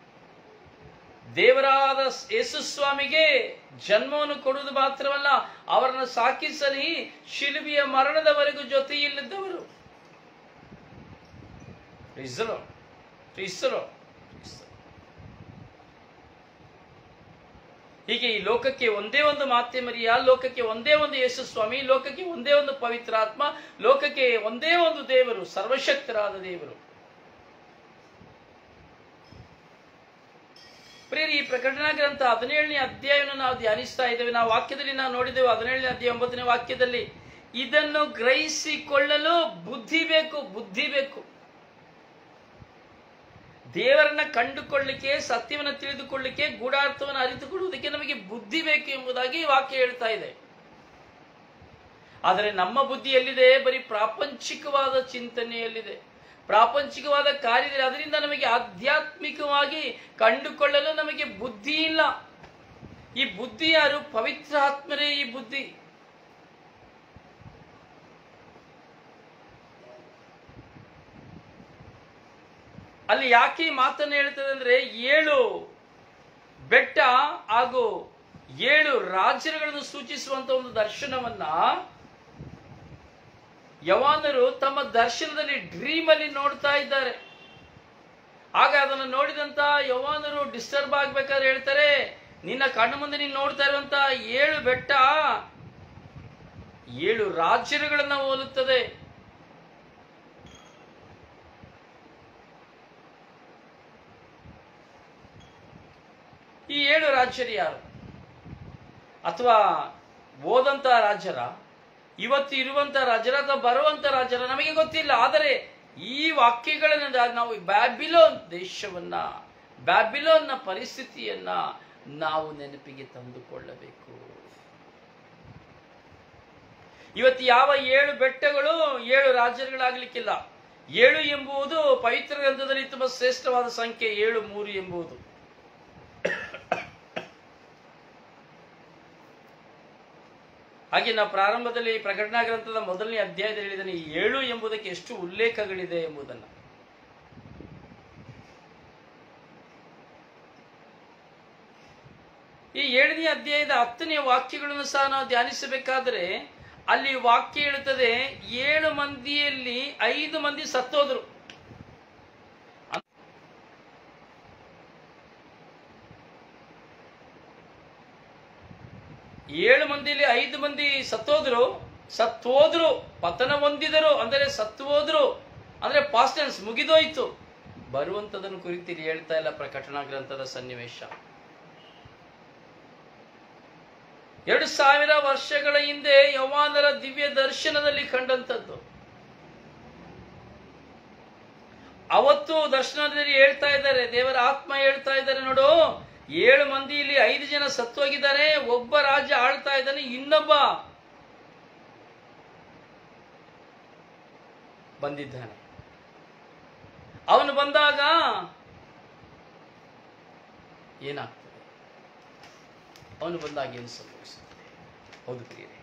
ದೇವರಾದ ಯೇಸುಸ್ವಾಮಿಗೆ ಜನ್ಮವನ್ನು ಕೊಡುವುದು ಮಾತ್ರವಲ್ಲ ಅವರನ್ನು ಸಾಕಿಸಲಿ ಶಿಲುಬೆಯ ಮರಣದವರೆಗೂ ಜೊತೆಯಲ್ಲಿದ್ದವರು ಪ್ರೀಸಲೋ ಪ್ರೀಸಲೋ ಹೀಗೆ ಈ ಲೋಕಕ್ಕೆ ಒಂದೇ ಒಂದು ಮಾತೆ ಮರಿಯ ಲೋಕಕ್ಕೆ ಒಂದೇ ಒಂದು ಯೇಸು ಸ್ವಾಮಿ ಲೋಕಕ್ಕೆ ಒಂದೇ ಒಂದು ಪವಿತ್ರಾತ್ಮ ಲೋಕಕ್ಕೆ ಒಂದೇ ಒಂದು ದೇವರು ಸರ್ವಶಕ್ತರಾದ ದೇವರು ಪ್ರಿಯರಿ ಈ ಪ್ರಕಟಣಾ ಗ್ರಂಥ ಹದಿನೇಳನೇ ಅಧ್ಯಾಯವನ್ನು ನಾವು ಧ್ಯಾನಿಸ್ತಾ ಇದ್ದೇವೆ ನಾವು ವಾಕ್ಯದಲ್ಲಿ ನಾವು ನೋಡಿದೆವು ಹದಿನೇಳನೇ ಅಧ್ಯಾಯ ಒಂಬತ್ತನೇ ವಾಕ್ಯದಲ್ಲಿ ಇದನ್ನು ಗ್ರಹಿಸಿಕೊಳ್ಳಲು ಬುದ್ಧಿ ಬೇಕು ಬುದ್ಧಿ ಬೇಕು ದೇವರನ್ನ ಕಂಡುಕೊಳ್ಳಿಕ್ಕೆ ಸತ್ಯವನ್ನು ತಿಳಿದುಕೊಳ್ಳಿಕ್ಕೆ ಗೂಢಾರ್ಥವನ್ನು ಅರಿತುಕೊಳ್ಳುವುದಕ್ಕೆ ನಮಗೆ ಬುದ್ಧಿ ಬೇಕು ಎಂಬುದಾಗಿ ಈ ವಾಕ್ಯ ಹೇಳ್ತಾ ಇದೆ ಆದರೆ ನಮ್ಮ ಬುದ್ಧಿ ಎಲ್ಲಿದೆ ಬರೀ ಪ್ರಾಪಂಚಿಕವಾದ ಚಿಂತನೆಯಲ್ಲಿದೆ ಪ್ರಾಪಂಚಿಕವಾದ ಕಾರ್ಯದಲ್ಲಿ ಅದರಿಂದ ನಮಗೆ ಆಧ್ಯಾತ್ಮಿಕವಾಗಿ ಕಂಡುಕೊಳ್ಳಲು ನಮಗೆ ಬುದ್ಧಿ ಇಲ್ಲ ಈ ಬುದ್ಧಿ ಯಾರು ಪವಿತ್ರ ಆತ್ಮರೇ ಈ ಬುದ್ಧಿ ಅಲ್ಲಿ ಯಾಕೆ ಈ ಮಾತನ್ನು ಹೇಳ್ತದೆ ಅಂದ್ರೆ ಏಳು ಬೆಟ್ಟ ಹಾಗೂ ಏಳು ರಾಜ್ಯಗಳನ್ನು ಸೂಚಿಸುವಂತ ಒಂದು ದರ್ಶನವನ್ನ ಯವಾನರು ತಮ್ಮ ದರ್ಶನದಲ್ಲಿ ಡ್ರೀಮ್ ಅಲ್ಲಿ ನೋಡ್ತಾ ಇದ್ದಾರೆ ಆಗ ಅದನ್ನು ನೋಡಿದಂತ ಯವಾನರು ಡಿಸ್ಟರ್ಬ್ ಆಗ್ಬೇಕಾದ್ರೆ ಹೇಳ್ತಾರೆ ನಿನ್ನ ಕಣ್ಣು ಮುಂದೆ ನೀನು ನೋಡ್ತಾ ಇರುವಂತ ಏಳು ಬೆಟ್ಟ ಏಳು ರಾಜ್ಯಗಳನ್ನ ಹೋಲುತ್ತದೆ ಈ ಏಳು ರಾಜ್ಯರು ಯಾರು ಅಥವಾ ಓದಂತ ರಾಜ್ಯರ ಇವತ್ತು ಇರುವಂತ ರಾಜ್ಯರ ಅಥವಾ ಬರುವಂತ ರಾಜ್ಯರ ನಮಗೆ ಗೊತ್ತಿಲ್ಲ ಆದರೆ ಈ ವಾಕ್ಯಗಳನ್ನು ನಾವು ಬ್ಯಾಬಿಲೋನ್ ದೇಶವನ್ನ ಬ್ಯಾಬಿಲೋನ್ನ ಪರಿಸ್ಥಿತಿಯನ್ನ ನಾವು ನೆನಪಿಗೆ ತಂದುಕೊಳ್ಳಬೇಕು ಇವತ್ತು ಯಾವ ಏಳು ಬೆಟ್ಟಗಳು ಏಳು ರಾಜ್ಯಗಳಾಗಲಿಕ್ಕಿಲ್ಲ ಏಳು ಎಂಬುದು ಪವಿತ್ರ ಗ್ರಂಥದಲ್ಲಿ ತುಂಬಾ ಶ್ರೇಷ್ಠವಾದ ಸಂಖ್ಯೆ ಏಳು ಮೂರು ಎಂಬುದು ಹಾಗೆ ನಾವು ಪ್ರಾರಂಭದಲ್ಲಿ ಪ್ರಕಟಣಾ ಗ್ರಂಥದ ಮೊದಲನೇ ಅಧ್ಯಾಯದಲ್ಲಿ ಹೇಳಿದ್ದೇನೆ ಈ ಏಳು ಎಂಬುದಕ್ಕೆ ಎಷ್ಟು ಉಲ್ಲೇಖಗಳಿದೆ ಎಂಬುದನ್ನು ಈ ಏಳನೇ ಅಧ್ಯಾಯದ ಹತ್ತನೇ ವಾಕ್ಯಗಳನ್ನು ಸಹ ನಾವು ಧ್ಯಾನಿಸಬೇಕಾದ್ರೆ ಅಲ್ಲಿ ವಾಕ್ಯ ಹೇಳುತ್ತದೆ ಏಳು ಮಂದಿಯಲ್ಲಿ ಐದು ಮಂದಿ ಸತ್ತೋದ್ರು ಏಳು ಮಂದಿಯಲ್ಲಿ ಐದು ಮಂದಿ ಸತ್ತೋದ್ರು ಸತ್ತೋದ್ರು ಪತನ ಹೊಂದಿದರು ಅಂದರೆ ಸತ್ತು ಹೋದ್ರು ಅಂದ್ರೆ ಪಾಸ್ಟೆನ್ಸ್ ಮುಗಿದೋಯ್ತು ಬರುವಂತದನ್ನು ಕುರಿತು ಇಲ್ಲಿ ಹೇಳ್ತಾ ಇಲ್ಲ ಪ್ರಕಟಣಾ ಗ್ರಂಥದ ಸನ್ನಿವೇಶ ಎರಡು ಸಾವಿರ ವರ್ಷಗಳ ಹಿಂದೆ ಯವಾನರ ದಿವ್ಯ ದರ್ಶನದಲ್ಲಿ ಕಂಡಂತದ್ದು ಅವತ್ತು ದರ್ಶನದಲ್ಲಿ ಹೇಳ್ತಾ ಇದ್ದಾರೆ ದೇವರ ಆತ್ಮ ಹೇಳ್ತಾ ಇದ್ದಾರೆ ನೋಡು ಏಳು ಮಂದಿ ಇಲ್ಲಿ ಐದು ಜನ ಸತ್ತು ಹೋಗಿದ್ದಾರೆ ಒಬ್ಬ ರಾಜ್ಯ ಆಳ್ತಾ ಇದ್ದಾನೆ ಇನ್ನೊಬ್ಬ ಬಂದಿದ್ದಾನೆ ಅವನು ಬಂದಾಗ ಏನಾಗ್ತದೆ ಅವನು ಬಂದಾಗ ಏನು ಸಂಭವಿಸುತ್ತದೆ ಹೌದು ಪ್ರಿಯರೇ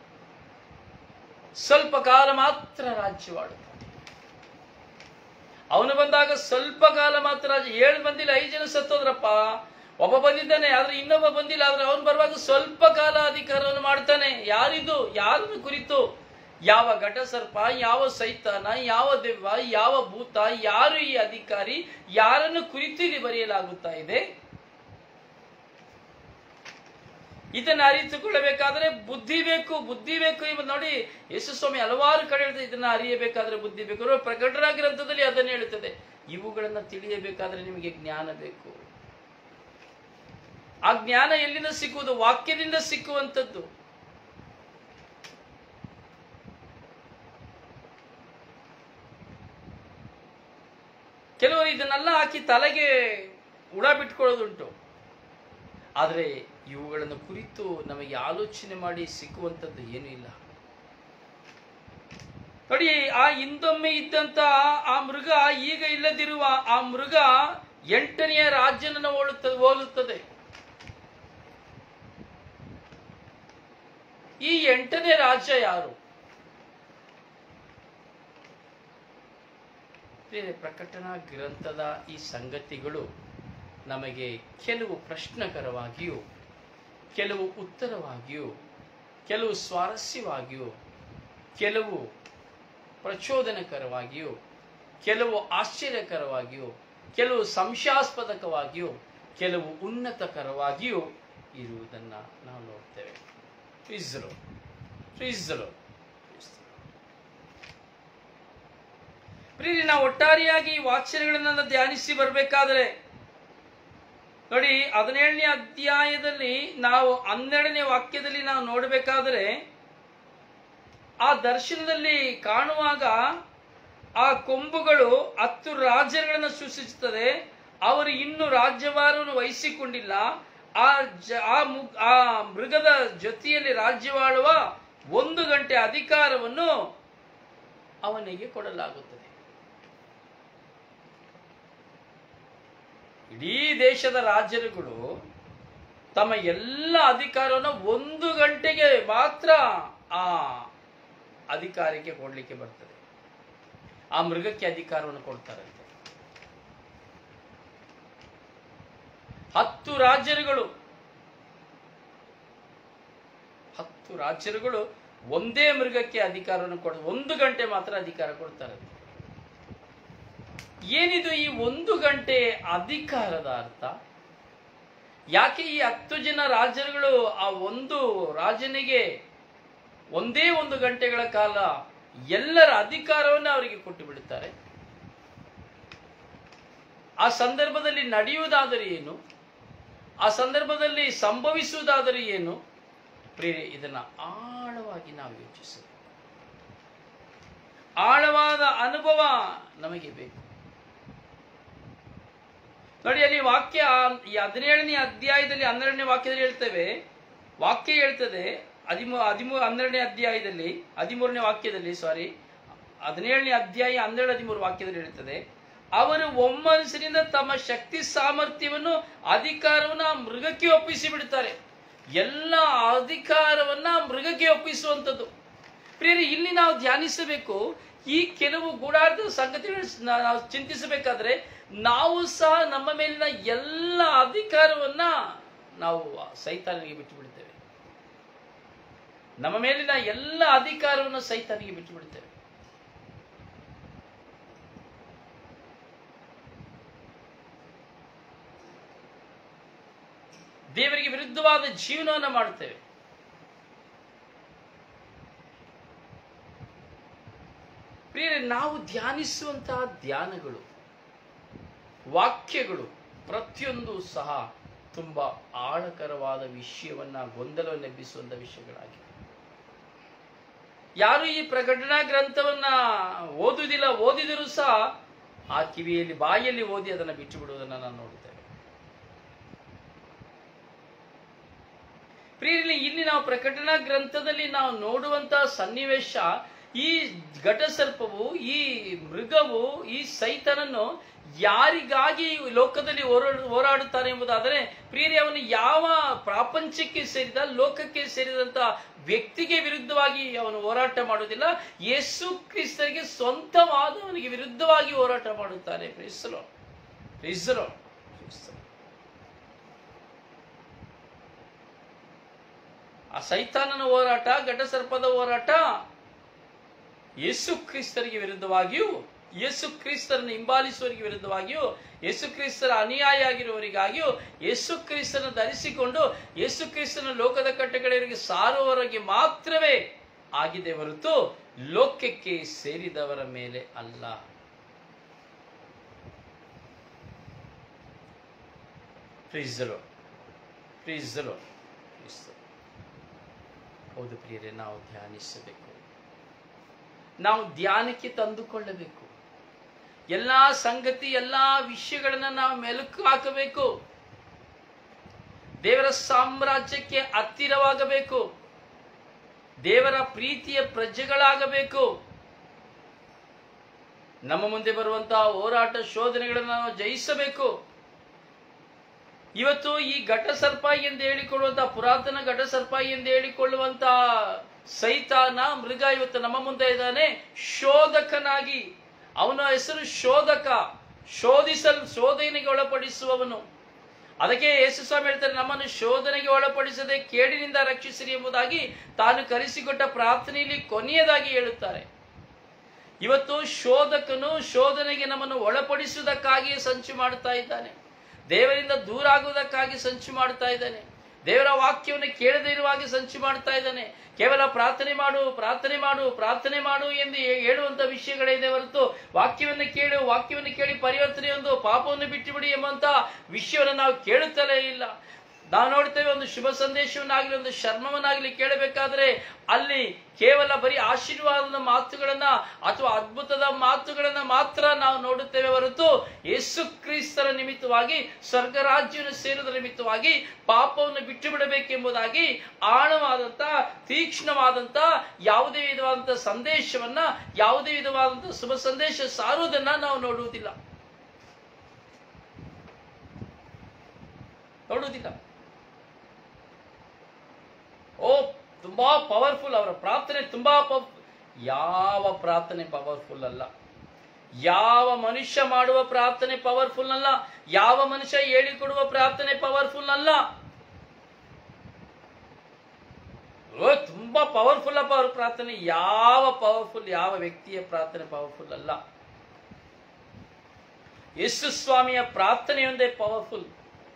ಸ್ವಲ್ಪ ಕಾಲ ಮಾತ್ರ ರಾಜ್ಯವಾಡುತ್ತಾನೆ ಅವನು ಬಂದಾಗ ಸ್ವಲ್ಪ ಕಾಲ ಮಾತ್ರ ರಾಜ್ಯ ಏಳು ಬಂದಿಲ್ಲ ಐದು ಜನ ಸತ್ತೋದ್ರಪ್ಪ ಒಬ್ಬ ಬಂದಿದ್ದಾನೆ ಆದ್ರೆ ಇನ್ನೊಬ್ಬ ಬಂದಿಲ್ಲ ಆದ್ರೆ ಅವನು ಬರುವಾಗ ಸ್ವಲ್ಪ ಕಾಲ ಅಧಿಕಾರವನ್ನು ಮಾಡ್ತಾನೆ ಯಾರಿದು ಯಾರನ್ನು ಕುರಿತು ಯಾವ ಘಟಸರ್ಪ ಯಾವ ಸೈತಾನ ಯಾವ ದೆವ್ವ ಯಾವ ಭೂತ ಯಾರು ಈ ಅಧಿಕಾರಿ ಯಾರನ್ನು ಕುರಿತು ಇಲ್ಲಿ ಬರೆಯಲಾಗುತ್ತಾ ಇದೆ ಇದನ್ನ ಅರಿತುಕೊಳ್ಳಬೇಕಾದ್ರೆ ಬುದ್ಧಿ ಬೇಕು ಬುದ್ಧಿ ಬೇಕು ಇವ ನೋಡಿ ಯೇಸು ಸ್ವಾಮಿ ಹಲವಾರು ಕಡೆ ಹೇಳ್ತಾರೆ ಇದನ್ನ ಅರಿಯಬೇಕಾದ್ರೆ ಬುದ್ಧಿ ಬೇಕು ನೋಡಿ, ಪ್ರಕಟಣಾ ಗ್ರಂಥದಲ್ಲಿ ಅದನ್ನು ಹೇಳುತ್ತದೆ ಇವುಗಳನ್ನ ತಿಳಿಯಬೇಕಾದ್ರೆ ನಿಮಗೆ ಜ್ಞಾನ ಬೇಕು ಆ ಜ್ಞಾನ ಎಲ್ಲಿಂದ ಸಿಕ್ಕುವುದು ವಾಕ್ಯದಿಂದ ಸಿಕ್ಕುವಂಥದ್ದು ಕೆಲವರು ಇದನ್ನೆಲ್ಲ ಹಾಕಿ ತಲೆಗೆ ಉಡ ಬಿಟ್ಕೊಳ್ಳೋದುಂಟು ಆದರೆ ಇವುಗಳನ್ನು ಕುರಿತು ನಮಗೆ ಆಲೋಚನೆ ಮಾಡಿ ಸಿಕ್ಕುವಂಥದ್ದು ಏನೂ ಇಲ್ಲ ನೋಡಿ ಆ ಹಿಂದೊಮ್ಮೆ ಇದ್ದಂತ ಆ ಮೃಗ ಈಗ ಇಲ್ಲದಿರುವ ಆ ಮೃಗ ಎಂಟನೆಯ ರಾಜ್ಯನನ್ನು ಹೋಲುತ್ತದೆ ಹೋಲುತ್ತದೆ ಈ ಎಂಟನೇ ರಾಜ್ಯ ಯಾರು ಪ್ರಿಯರೇ, ಪ್ರಕಟಣಾ ಗ್ರಂಥದ ಈ ಸಂಗತಿಗಳು ನಮಗೆ ಕೆಲವು ಪ್ರಶ್ನಕರವಾಗಿಯೂ ಕೆಲವು ಉತ್ತರವಾಗಿಯೂ ಕೆಲವು ಸ್ವಾರಸ್ಯವಾಗಿಯೂ ಕೆಲವು ಪ್ರಚೋದನಕರವಾಗಿಯೂ ಕೆಲವು ಆಶ್ಚರ್ಯಕರವಾಗಿಯೂ ಕೆಲವು ಸಂಶಯಾಸ್ಪದಕವಾಗಿಯೂ ಕೆಲವು ಉನ್ನತಕರವಾಗಿಯೂ ಇರುವುದನ್ನು ನಾವು ನೋಡ್ತೇವೆ ಫ್ರಿಜ್ಲು ಫ್ರಿಜ್ಲು ಪ್ರೀತಿ ನಾವು ಒಟ್ಟಾರೆಯಾಗಿ ಈ ವಾಕ್ಯಗಳನ್ನು ಧ್ಯಾನಿಸಿ ಬರಬೇಕಾದ್ರೆ ನೋಡಿ ಹದಿನೇಳನೇ ಅಧ್ಯಾಯದಲ್ಲಿ ನಾವು ಹನ್ನೆರಡನೇ ವಾಕ್ಯದಲ್ಲಿ ನಾವು ನೋಡಬೇಕಾದರೆ ಆ ದರ್ಶನದಲ್ಲಿ ಕಾಣುವಾಗ ಆ ಕೊಂಬುಗಳು ಹತ್ತು ರಾಜ್ಯಗಳನ್ನು ಸೂಚಿಸುತ್ತದೆ ಅವರು ಇನ್ನು ರಾಜ್ಯಭಾರವನ್ನು ವಹಿಸಿಕೊಂಡಿಲ್ಲ ಆ ಜ ಆ ಮು ಆ ಮೃಗದ ಜೊತೆಯಲ್ಲಿ ರಾಜ್ಯವಾಳುವ ಒಂದು ಗಂಟೆ ಅಧಿಕಾರವನ್ನು ಅವನಿಗೆ ಕೊಡಲಾಗುತ್ತದೆ ಇಡೀ ದೇಶದ ರಾಜ್ಯರುಗಳು ತಮ್ಮ ಎಲ್ಲ ಅಧಿಕಾರವನ್ನು ಒಂದು ಗಂಟೆಗೆ ಮಾತ್ರ ಆ ಅಧಿಕಾರಕ್ಕೆ ಕೊಡಲಿಕ್ಕೆ ಬರ್ತದೆ ಆ ಮೃಗಕ್ಕೆ ಅಧಿಕಾರವನ್ನು ಕೊಡ್ತಾರಂತೆ ಹತ್ತು ರಾಜ್ಯರುಗಳು ಹತ್ತು ರಾಜ್ಯರುಗಳು ಒಂದೇ ಮೃಗಕ್ಕೆ ಅಧಿಕಾರವನ್ನು ಕೊಡ ಒಂದು ಗಂಟೆ ಮಾತ್ರ ಅಧಿಕಾರ ಕೊಡ್ತಾರಂತೆ ಏನಿದು ಈ ಒಂದು ಗಂಟೆ ಅಧಿಕಾರದ ಅರ್ಥ ಯಾಕೆ ಈ ಹತ್ತು ಜನ ರಾಜರುಗಳು ಆ ಒಂದು ರಾಜನಿಗೆ ಒಂದೇ ಒಂದು ಗಂಟೆಗಳ ಕಾಲ ಎಲ್ಲರ ಅಧಿಕಾರವನ್ನು ಅವರಿಗೆ ಕೊಟ್ಟು ಬಿಡುತ್ತಾರೆ ಆ ಸಂದರ್ಭದಲ್ಲಿ ನಡೆಯುವುದಾದರೆ ಏನು ಆ ಸಂದರ್ಭದಲ್ಲಿ ಸಂಭವಿಸುವುದಾದರೆ ಏನು ಪ್ರೇರೆ ಇದನ್ನ ಆಳವಾಗಿ ನಾವು ಯೋಚಿಸಬೇಕು ಆಳವಾದ ಅನುಭವ ನಮಗೆ ಬೇಕು ನೋಡಿ ಅಲ್ಲಿ ವಾಕ್ಯ ಈ ಹದಿನೇಳನೇ ಅಧ್ಯಾಯದಲ್ಲಿ ಹನ್ನೆರಡನೇ ವಾಕ್ಯದಲ್ಲಿ ಹೇಳ್ತೇವೆ ವಾಕ್ಯ ಹೇಳ್ತದೆ ಹದಿಮೂ ಹದಿಮೂರು ಹನ್ನೆರಡನೇ ಅಧ್ಯಾಯದಲ್ಲಿ ಹದಿಮೂರನೇ ವಾಕ್ಯದಲ್ಲಿ ಸಾರಿ ಹದಿನೇಳನೇ ಅಧ್ಯಾಯ ಹನ್ನೆರಡು ಹದಿಮೂರು ವಾಕ್ಯದಲ್ಲಿ ಹೇಳ್ತದೆ ಅವರು ಒಮ್ಮನಸ್ಸಿನಿಂದ ತಮ್ಮ ಶಕ್ತಿ ಸಾಮರ್ಥ್ಯವನ್ನು ಅಧಿಕಾರವನ್ನು ಆ ಮೃಗಕ್ಕೆ ಒಪ್ಪಿಸಿ ಬಿಡುತ್ತಾರೆ ಎಲ್ಲ ಅಧಿಕಾರವನ್ನ ಮೃಗಕ್ಕೆ ಒಪ್ಪಿಸುವಂಥದ್ದು ಪ್ರಿಯರೇ ಇಲ್ಲಿ ನಾವು ಧ್ಯಾನಿಸಬೇಕು ಈ ಕೆಲವು ಗೂಢಾರ್ಥದ ಸಂಗತಿಗಳು ನಾವು ಚಿಂತಿಸಬೇಕಾದ್ರೆ ನಾವು ಸಹ ನಮ್ಮ ಮೇಲಿನ ಎಲ್ಲ ಅಧಿಕಾರವನ್ನ ನಾವು ಸೈತಾನಿಗೆ ಬಿಟ್ಟು ಬಿಡ್ತೇವೆ ನಮ್ಮ ಮೇಲಿನ ಎಲ್ಲ ಅಧಿಕಾರವನ್ನು ಸೈತಾನಿಗೆ ಬಿಟ್ಟು ಬಿಡ್ತೇವೆ ದೇವರಿಗೆ ವಿರುದ್ಧವಾದ ಜೀವನವನ್ನು ಮಾಡುತ್ತೇವೆ ಪ್ರಿಯರೇ ನಾವು ಧ್ಯಾನಿಸುವಂತಹ ಧ್ಯಾನಗಳು ವಾಕ್ಯಗಳು ಪ್ರತಿಯೊಂದು ಸಹ ತುಂಬಾ ಆಳಕರವಾದ ವಿಷಯವನ್ನ ಗೊಂದಲವನ್ನೆಬ್ಬಿಸುವಂತ ವಿಷಯಗಳಾಗಿವೆ ಯಾರು ಈ ಪ್ರಕಟಣಾ ಗ್ರಂಥವನ್ನ ಓದುವುದಿಲ್ಲ ಓದಿದರೂ ಸಹ ಆ ಕಿವಿಯಲ್ಲಿ ಬಾಯಲ್ಲಿ ಓದಿ ಅದನ್ನು ಬಿಟ್ಟು ಬಿಡುವುದನ್ನು ನಾವು ನೋಡುತ್ತೇವೆ ಪ್ರಿಯರಲ್ಲಿ ಇಲ್ಲಿ ನಾವು ಪ್ರಕಟಣಾ ಗ್ರಂಥದಲ್ಲಿ ನಾವು ನೋಡುವಂತಹ ಸನ್ನಿವೇಶ ಈ ಘಟಸರ್ಪವು ಈ ಮೃಗವು ಈ ಸೈತನನ್ನು ಯಾರಿಗಾಗಿ ಈ ಲೋಕದಲ್ಲಿ ಹೋರಾಡು ಹೋರಾಡುತ್ತಾನೆ ಎಂಬುದಾದರೆ ಪ್ರಿಯರಿ ಅವನು ಯಾವ ಪ್ರಾಪಂಚಕ್ಕೆ ಸೇರಿದ ಲೋಕಕ್ಕೆ ಸೇರಿದಂತ ವ್ಯಕ್ತಿಗೆ ವಿರುದ್ಧವಾಗಿ ಅವನು ಹೋರಾಟ ಮಾಡುವುದಿಲ್ಲ ಯೇಸು ಕ್ರಿಸ್ತರಿಗೆ ಸ್ವಂತವಾದವನಿಗೆ ವಿರುದ್ಧವಾಗಿ ಹೋರಾಟ ಮಾಡುತ್ತಾನೆ ಪ್ರಿಸಲು ಪ್ರಿಸಲು ಆ ಸೈತಾನನ ಹೋರಾಟ ಘಟಸರ್ಪದ ಹೋರಾಟ ಯೇಸು ಕ್ರಿಸ್ತರಿಗೆ ವಿರುದ್ಧವಾಗಿಯೂ ಯೇಸು ಕ್ರಿಸ್ತರನ್ನು ಹಿಂಬಾಲಿಸುವವರಿಗೆ ವಿರುದ್ಧವಾಗಿಯೂ ಯೇಸು ಕ್ರಿಸ್ತರ ಅನುಯಾಯಿ ಆಗಿರುವವರಿಗಾಗಿಯೂ ಯೇಸು ಕ್ರಿಸ್ತನ ಧರಿಸಿಕೊಂಡು ಯೇಸು ಕ್ರಿಸ್ತನ ಲೋಕದ ಕಟ್ಟೆಗಳಿಗೆ ಸಾರುವವರಿಗೆ ಮಾತ್ರವೇ ಆಗಿದೆ ಹೊರತು ಲೋಕಕ್ಕೆ ಸೇರಿದವರ ಮೇಲೆ ಅಲ್ಲ ಪ್ರೀಸಲು ಪ್ರೀಸಲು ಹೌದು ಪ್ರಿಯರೇ ನಾವು ಧ್ಯಾನಿಸಬೇಕು ನಾವು ಧ್ಯಾನಕ್ಕೆ ತಂದುಕೊಳ್ಳಬೇಕು ಎಲ್ಲಾ ಸಂಗತಿ ಎಲ್ಲಾ ವಿಷಯಗಳನ್ನ ನಾವು ಮೆಲುಕು ಹಾಕಬೇಕು ದೇವರ ಸಾಮ್ರಾಜ್ಯಕ್ಕೆ ಹತ್ತಿರವಾಗಬೇಕು ದೇವರ ಪ್ರೀತಿಯ ಪ್ರಜೆಗಳಾಗಬೇಕು ನಮ್ಮ ಮುಂದೆ ಬರುವಂತಹ ಹೋರಾಟ ಶೋಧನೆಗಳನ್ನು ನಾವು ಜಯಿಸಬೇಕು ಇವತ್ತು ಈ ಘಟಸರ್ಪ ಎಂದು ಹೇಳಿಕೊಳ್ಳುವಂತಹ ಪುರಾತನ ಘಟಸರ್ಪ ಎಂದು ಹೇಳಿಕೊಳ್ಳುವಂತಹ ಸೈತಾನ ಮೃಗ ಇವತ್ತು ನಮ್ಮ ಮುಂದೆ ಇದ್ದಾನೆ ಶೋಧಕನಾಗಿ ಅವನ ಹೆಸರು ಶೋಧಕ ಶೋಧಿಸಲ್ ಶೋಧನೆಗೆ ಒಳಪಡಿಸುವವನು ಅದಕ್ಕೆ ಯೇಸು ಸ್ವಾಮಿ ಹೇಳ್ತಾರೆ ನಮ್ಮನ್ನು ಶೋಧನೆಗೆ ಒಳಪಡಿಸದೆ ಕೇಡಿನಿಂದ ರಕ್ಷಿಸಿರಿ ಎಂಬುದಾಗಿ ತಾನು ಕರೆಸಿಕೊಟ್ಟ ಪ್ರಾರ್ಥನೆಯಲ್ಲಿ ಕೊನೆಯದಾಗಿ ಹೇಳುತ್ತಾರೆ ಇವತ್ತು ಶೋಧಕನು ಶೋಧನೆಗೆ ನಮ್ಮನ್ನು ಒಳಪಡಿಸುವುದಕ್ಕಾಗಿಯೇ ಸಂಚು ಮಾಡುತ್ತಾ ಇದ್ದಾನೆ ದೇವರಿಂದ ದೂರ ಆಗುವುದಕ್ಕಾಗಿ ಸಂಚು ಮಾಡುತ್ತಾ ಇದ್ದಾನೆ ದೇವರ ವಾಕ್ಯವನ್ನು ಕೇಳದೇ ಇರುವಾಗೆ ಸಂಚು ಮಾಡ್ತಾ ಇದ್ದಾನೆ ಕೇವಲ ಪ್ರಾರ್ಥನೆ ಮಾಡು ಪ್ರಾರ್ಥನೆ ಮಾಡು ಪ್ರಾರ್ಥನೆ ಮಾಡು ಎಂದು ಹೇ- ಹೇಳುವಂತ ವಿಷಯಗಳಿದೆ ಹೊರತು ವಾಕ್ಯವನ್ನು ಕೇಳು ವಾಕ್ಯವನ್ನು ಕೇಳಿ ಪರಿವರ್ತನೆ ಒಂದು ಪಾಪವನ್ನು ಬಿಟ್ಟುಬಿಡಿ ಎಂಬಂತ ವಿಷಯವನ್ನು ನಾವು ಕೇಳುತ್ತಲೇ ಇಲ್ಲ ನಾವು ನೋಡ್ತೇವೆ ಒಂದು ಶುಭ ಸಂದೇಶವನ್ನಾಗಲಿ ಒಂದು ಶರ್ಮವನ್ನಾಗಲಿ ಕೇಳಬೇಕಾದ್ರೆ ಅಲ್ಲಿ ಕೇವಲ ಬರೀ ಆಶೀರ್ವಾದದ ಮಾತುಗಳನ್ನ ಅಥವಾ ಅದ್ಭುತದ ಮಾತುಗಳನ್ನ ಮಾತ್ರ ನಾವು ನೋಡುತ್ತೇವೆ ಹೊರತು ಯೇಸು ಕ್ರಿಸ್ತರ ನಿಮಿತ್ತವಾಗಿ ಸ್ವರ್ಗ ರಾಜ್ಯವನ್ನು ಸೇರುವುದರ ನಿಮಿತ್ತವಾಗಿ ಪಾಪವನ್ನು ಬಿಟ್ಟು ಬಿಡಬೇಕೆಂಬುದಾಗಿ ಆಳವಾದಂತ ತೀಕ್ಷ್ಣವಾದಂತ ಯಾವುದೇ ವಿಧವಾದಂತ ಸಂದೇಶವನ್ನ ಯಾವುದೇ ವಿಧವಾದಂತ ಶುಭ ಸಂದೇಶ ಸಾರುವುದನ್ನ ನಾವು ನೋಡುವುದಿಲ್ಲ ನೋಡುವುದಿಲ್ಲ ಓ ತುಂಬಾ ಪವರ್ಫುಲ್ ಅವರ ಪ್ರಾರ್ಥನೆ ತುಂಬಾ ಪವ್ ಯಾವ ಪ್ರಾರ್ಥನೆ ಪವರ್ಫುಲ್ ಅಲ್ಲ ಯಾವ ಮನುಷ್ಯ ಮಾಡುವ ಪ್ರಾರ್ಥನೆ ಪವರ್ಫುಲ್ ಅಲ್ಲ ಯಾವ ಮನುಷ್ಯ ಹೇಳಿಕೊಡುವ ಪ್ರಾರ್ಥನೆ ಪವರ್ಫುಲ್ ಅಲ್ಲ ಓ ತುಂಬಾ ಪವರ್ಫುಲ್ ಅಪ್ಪ ಅವ್ರ ಪ್ರಾರ್ಥನೆ ಯಾವ ಪವರ್ಫುಲ್ ಯಾವ ವ್ಯಕ್ತಿಯ ಪ್ರಾರ್ಥನೆ ಪವರ್ಫುಲ್ ಅಲ್ಲ ಯೇಸು ಸ್ವಾಮಿಯ ಪ್ರಾರ್ಥನೆಯೊಂದೇ ಪವರ್ಫುಲ್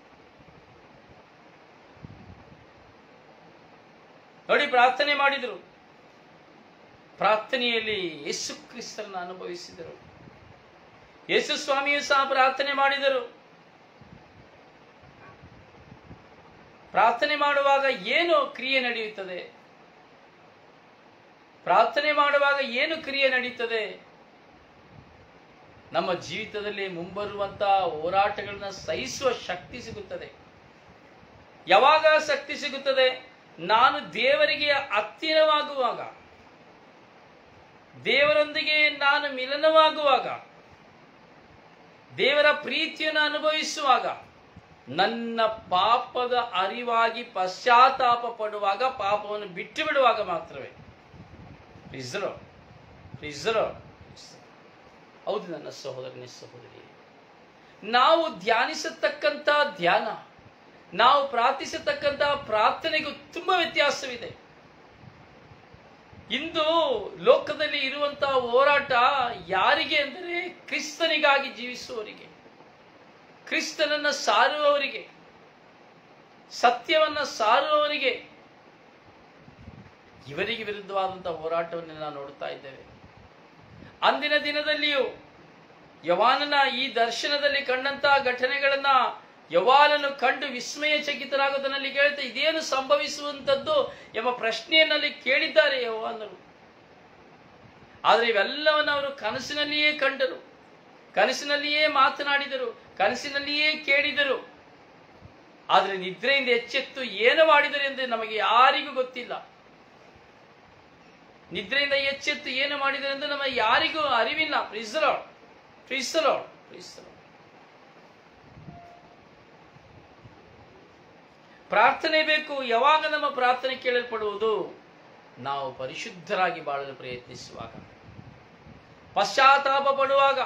ನೋಡಿ ಪ್ರಾರ್ಥನೆ ಮಾಡಿದರು ಪ್ರಾರ್ಥನೆಯಲ್ಲಿ ಯೇಸು ಕ್ರಿಸ್ತರನ್ನು ಅನುಭವಿಸಿದರು ಯೇಸು ಸ್ವಾಮಿಯು ಸಹ ಪ್ರಾರ್ಥನೆ ಮಾಡಿದರು ಪ್ರಾರ್ಥನೆ ಮಾಡುವಾಗ ಏನು ಕ್ರಿಯೆ ನಡೆಯುತ್ತದೆ ಪ್ರಾರ್ಥನೆ ಮಾಡುವಾಗ ಏನು ಕ್ರಿಯೆ ನಡೆಯುತ್ತದೆ ನಮ್ಮ ಜೀವಿತದಲ್ಲಿ ಮುಂಬರುವಂತಹ ಹೋರಾಟಗಳನ್ನ ಸಹಿಸುವ ಶಕ್ತಿ ಸಿಗುತ್ತದೆ ಯಾವಾಗ ಶಕ್ತಿ ಸಿಗುತ್ತದೆ ನಾನು ದೇವರಿಗೆ ಹತ್ತಿರವಾಗುವಾಗ ದೇವರೊಂದಿಗೆ ನಾನು ಮಿಲನವಾಗುವಾಗ ದೇವರ ಪ್ರೀತಿಯನ್ನು ಅನುಭವಿಸುವಾಗ ನನ್ನ ಪಾಪದ ಅರಿವಾಗಿ ಪಶ್ಚಾತ್ತಾಪ ಪಡುವಾಗ ಪಾಪವನ್ನು ಬಿಟ್ಟು ಬಿಡುವಾಗ ಮಾತ್ರವೇ ಪ್ರಿಸರೋ ಪ್ರಿಸರೋ ಹೌದು ನನ್ನ ಸಹೋದರನೇ ಸಹೋದರಿ ನಾವು ಧ್ಯಾನಿಸತಕ್ಕಂಥ ಧ್ಯಾನ ನಾವು ಪ್ರಾರ್ಥಿಸತಕ್ಕಂತಹ ಪ್ರಾರ್ಥನೆಗೂ ತುಂಬಾ ವ್ಯತ್ಯಾಸವಿದೆ ಇಂದು ಲೋಕದಲ್ಲಿ ಇರುವಂತಹ ಹೋರಾಟ ಯಾರಿಗೆ ಅಂದರೆ ಕ್ರಿಸ್ತನಿಗಾಗಿ ಜೀವಿಸುವವರಿಗೆ ಕ್ರಿಸ್ತನನ್ನ ಸಾರುವವರಿಗೆ ಸತ್ಯವನ್ನ ಸಾರುವವರಿಗೆ ಇವರಿಗೆ ವಿರುದ್ಧವಾದಂತಹ ಹೋರಾಟವನ್ನು ನಾವು ನೋಡ್ತಾ ಇದ್ದೇವೆ ಅಂದಿನ ದಿನದಲ್ಲಿಯೂ ಯವಾನನ ಈ ದರ್ಶನದಲ್ಲಿ ಕಂಡಂತಹ ಘಟನೆಗಳನ್ನ ಯವಾನನು ಕಂಡು ವಿಸ್ಮಯ ಚಕಿತರಾಗೋದನ್ನಲ್ಲಿ ಕೇಳುತ್ತೆ ಇದೇನು ಸಂಭವಿಸುವಂಥದ್ದು ಎಂಬ ಪ್ರಶ್ನೆಯನ್ನಲ್ಲಿ ಕೇಳಿದ್ದಾರೆ ಯವಾನರು ಆದರೆ ಇವೆಲ್ಲವನ್ನು ಅವರು ಕನಸಿನಲ್ಲಿಯೇ ಕಂಡರು ಕನಸಿನಲ್ಲಿಯೇ ಮಾತನಾಡಿದರು ಕನಸಿನಲ್ಲಿಯೇ ಕೇಳಿದರು ಆದರೆ ನಿದ್ರೆಯಿಂದ ಎಚ್ಚೆತ್ತು ಏನು ಮಾಡಿದರು ಎಂದು ನಮಗೆ ಯಾರಿಗೂ ಗೊತ್ತಿಲ್ಲ ನಿದ್ರೆಯಿಂದ ಎಚ್ಚೆತ್ತು ಏನು ಮಾಡಿದರು ಎಂದು ನಮಗೆ ಯಾರಿಗೂ ಅರಿವಿಲ್ಲ ಪ್ರಿಸಲೋಡ್ ಪ್ರಿಸಲೋಡ್ ಪ್ರಿಸಲೋಡ್ ಪ್ರಾರ್ಥನೆ ಬೇಕು ಯಾವಾಗ ನಮ್ಮ ಪ್ರಾರ್ಥನೆ ಕೇಳಲ್ಪಡುವುದು ನಾವು ಪರಿಶುದ್ಧರಾಗಿ ಬಾಳಲು ಪ್ರಯತ್ನಿಸುವಾಗ ಪಶ್ಚಾತ್ತಾಪ ಪಡುವಾಗ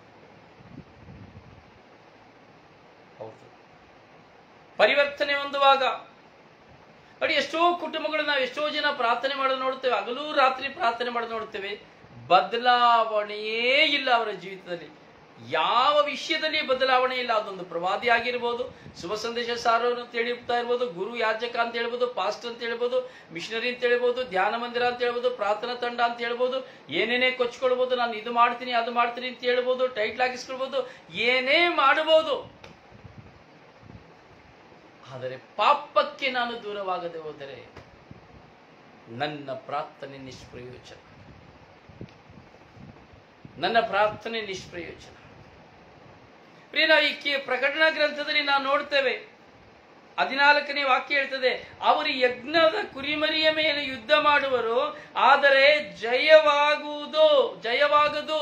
ಹೌದು ಪರಿವರ್ತನೆ ಹೊಂದುವಾಗ ನೋಡಿ ಎಷ್ಟೋ ಕುಟುಂಬಗಳು ನಾವು ಎಷ್ಟೋ ಜನ ಪ್ರಾರ್ಥನೆ ಮಾಡೋದು ನೋಡ್ತೇವೆ ಹಗಲೂ ರಾತ್ರಿ ಪ್ರಾರ್ಥನೆ ಮಾಡೋದು ನೋಡ್ತೇವೆ ಬದಲಾವಣೆಯೇ ಇಲ್ಲ ಅವರ ಜೀವಿತದಲ್ಲಿ ಯಾವ ವಿಷಯದಲ್ಲಿ ಬದಲಾವಣೆ ಇಲ್ಲ ಅದೊಂದು ಪ್ರವಾದಿ ಆಗಿರ್ಬೋದು ಶುಭ ಸಂದೇಶ ಸಾರೋರು ಅಂತ ಹೇಳ್ತಾ ಇರ್ಬೋದು ಗುರು ಯಾಜಕ ಅಂತ ಹೇಳ್ಬೋದು ಪಾಸ್ಟ್ ಅಂತ ಹೇಳ್ಬೋದು ಮಿಷನರಿ ಅಂತ ಹೇಳ್ಬೋದು ಧ್ಯಾನ ಮಂದಿರ ಅಂತ ಹೇಳ್ಬೋದು ಪ್ರಾರ್ಥನಾ ತಂಡ ಅಂತ ಹೇಳ್ಬೋದು ಏನೇನೇ ಕೊಚ್ಕೊಳ್ಬೋದು ನಾನು ಇದು ಮಾಡ್ತೀನಿ ಅದು ಮಾಡ್ತೀನಿ ಅಂತ ಹೇಳ್ಬೋದು ಟೈಟ್ಲ್ ಹಾಕಿಸ್ಕೊಳ್ಬೋದು ಏನೇ ಮಾಡಬಹುದು ಆದರೆ ಪಾಪಕ್ಕೆ ನಾನು ದೂರವಾಗದೆ ಹೋದರೆ ನನ್ನ ಪ್ರಾರ್ಥನೆ ನಿಷ್ಪ್ರಯೋಜನ ನನ್ನ ಪ್ರಾರ್ಥನೆ ನಿಷ್ಪ್ರಯೋಜನ ಪ್ರಿಯ ನಾವು ಈ ಕಿ- ಪ್ರಕಟಣಾ ಗ್ರಂಥದಲ್ಲಿ ನಾವು ನೋಡ್ತೇವೆ ಹದಿನಾಲ್ಕನೇ ವಾಕ್ಯ ಹೇಳ್ತದೆ ಅವರು ಯಜ್ಞದ ಕುರಿಮರಿಯ ಮೇಲೆ ಯುದ್ಧ ಮಾಡುವರು ಆದರೆ ಜಯವಾಗುವುದು ಜಯವಾಗದು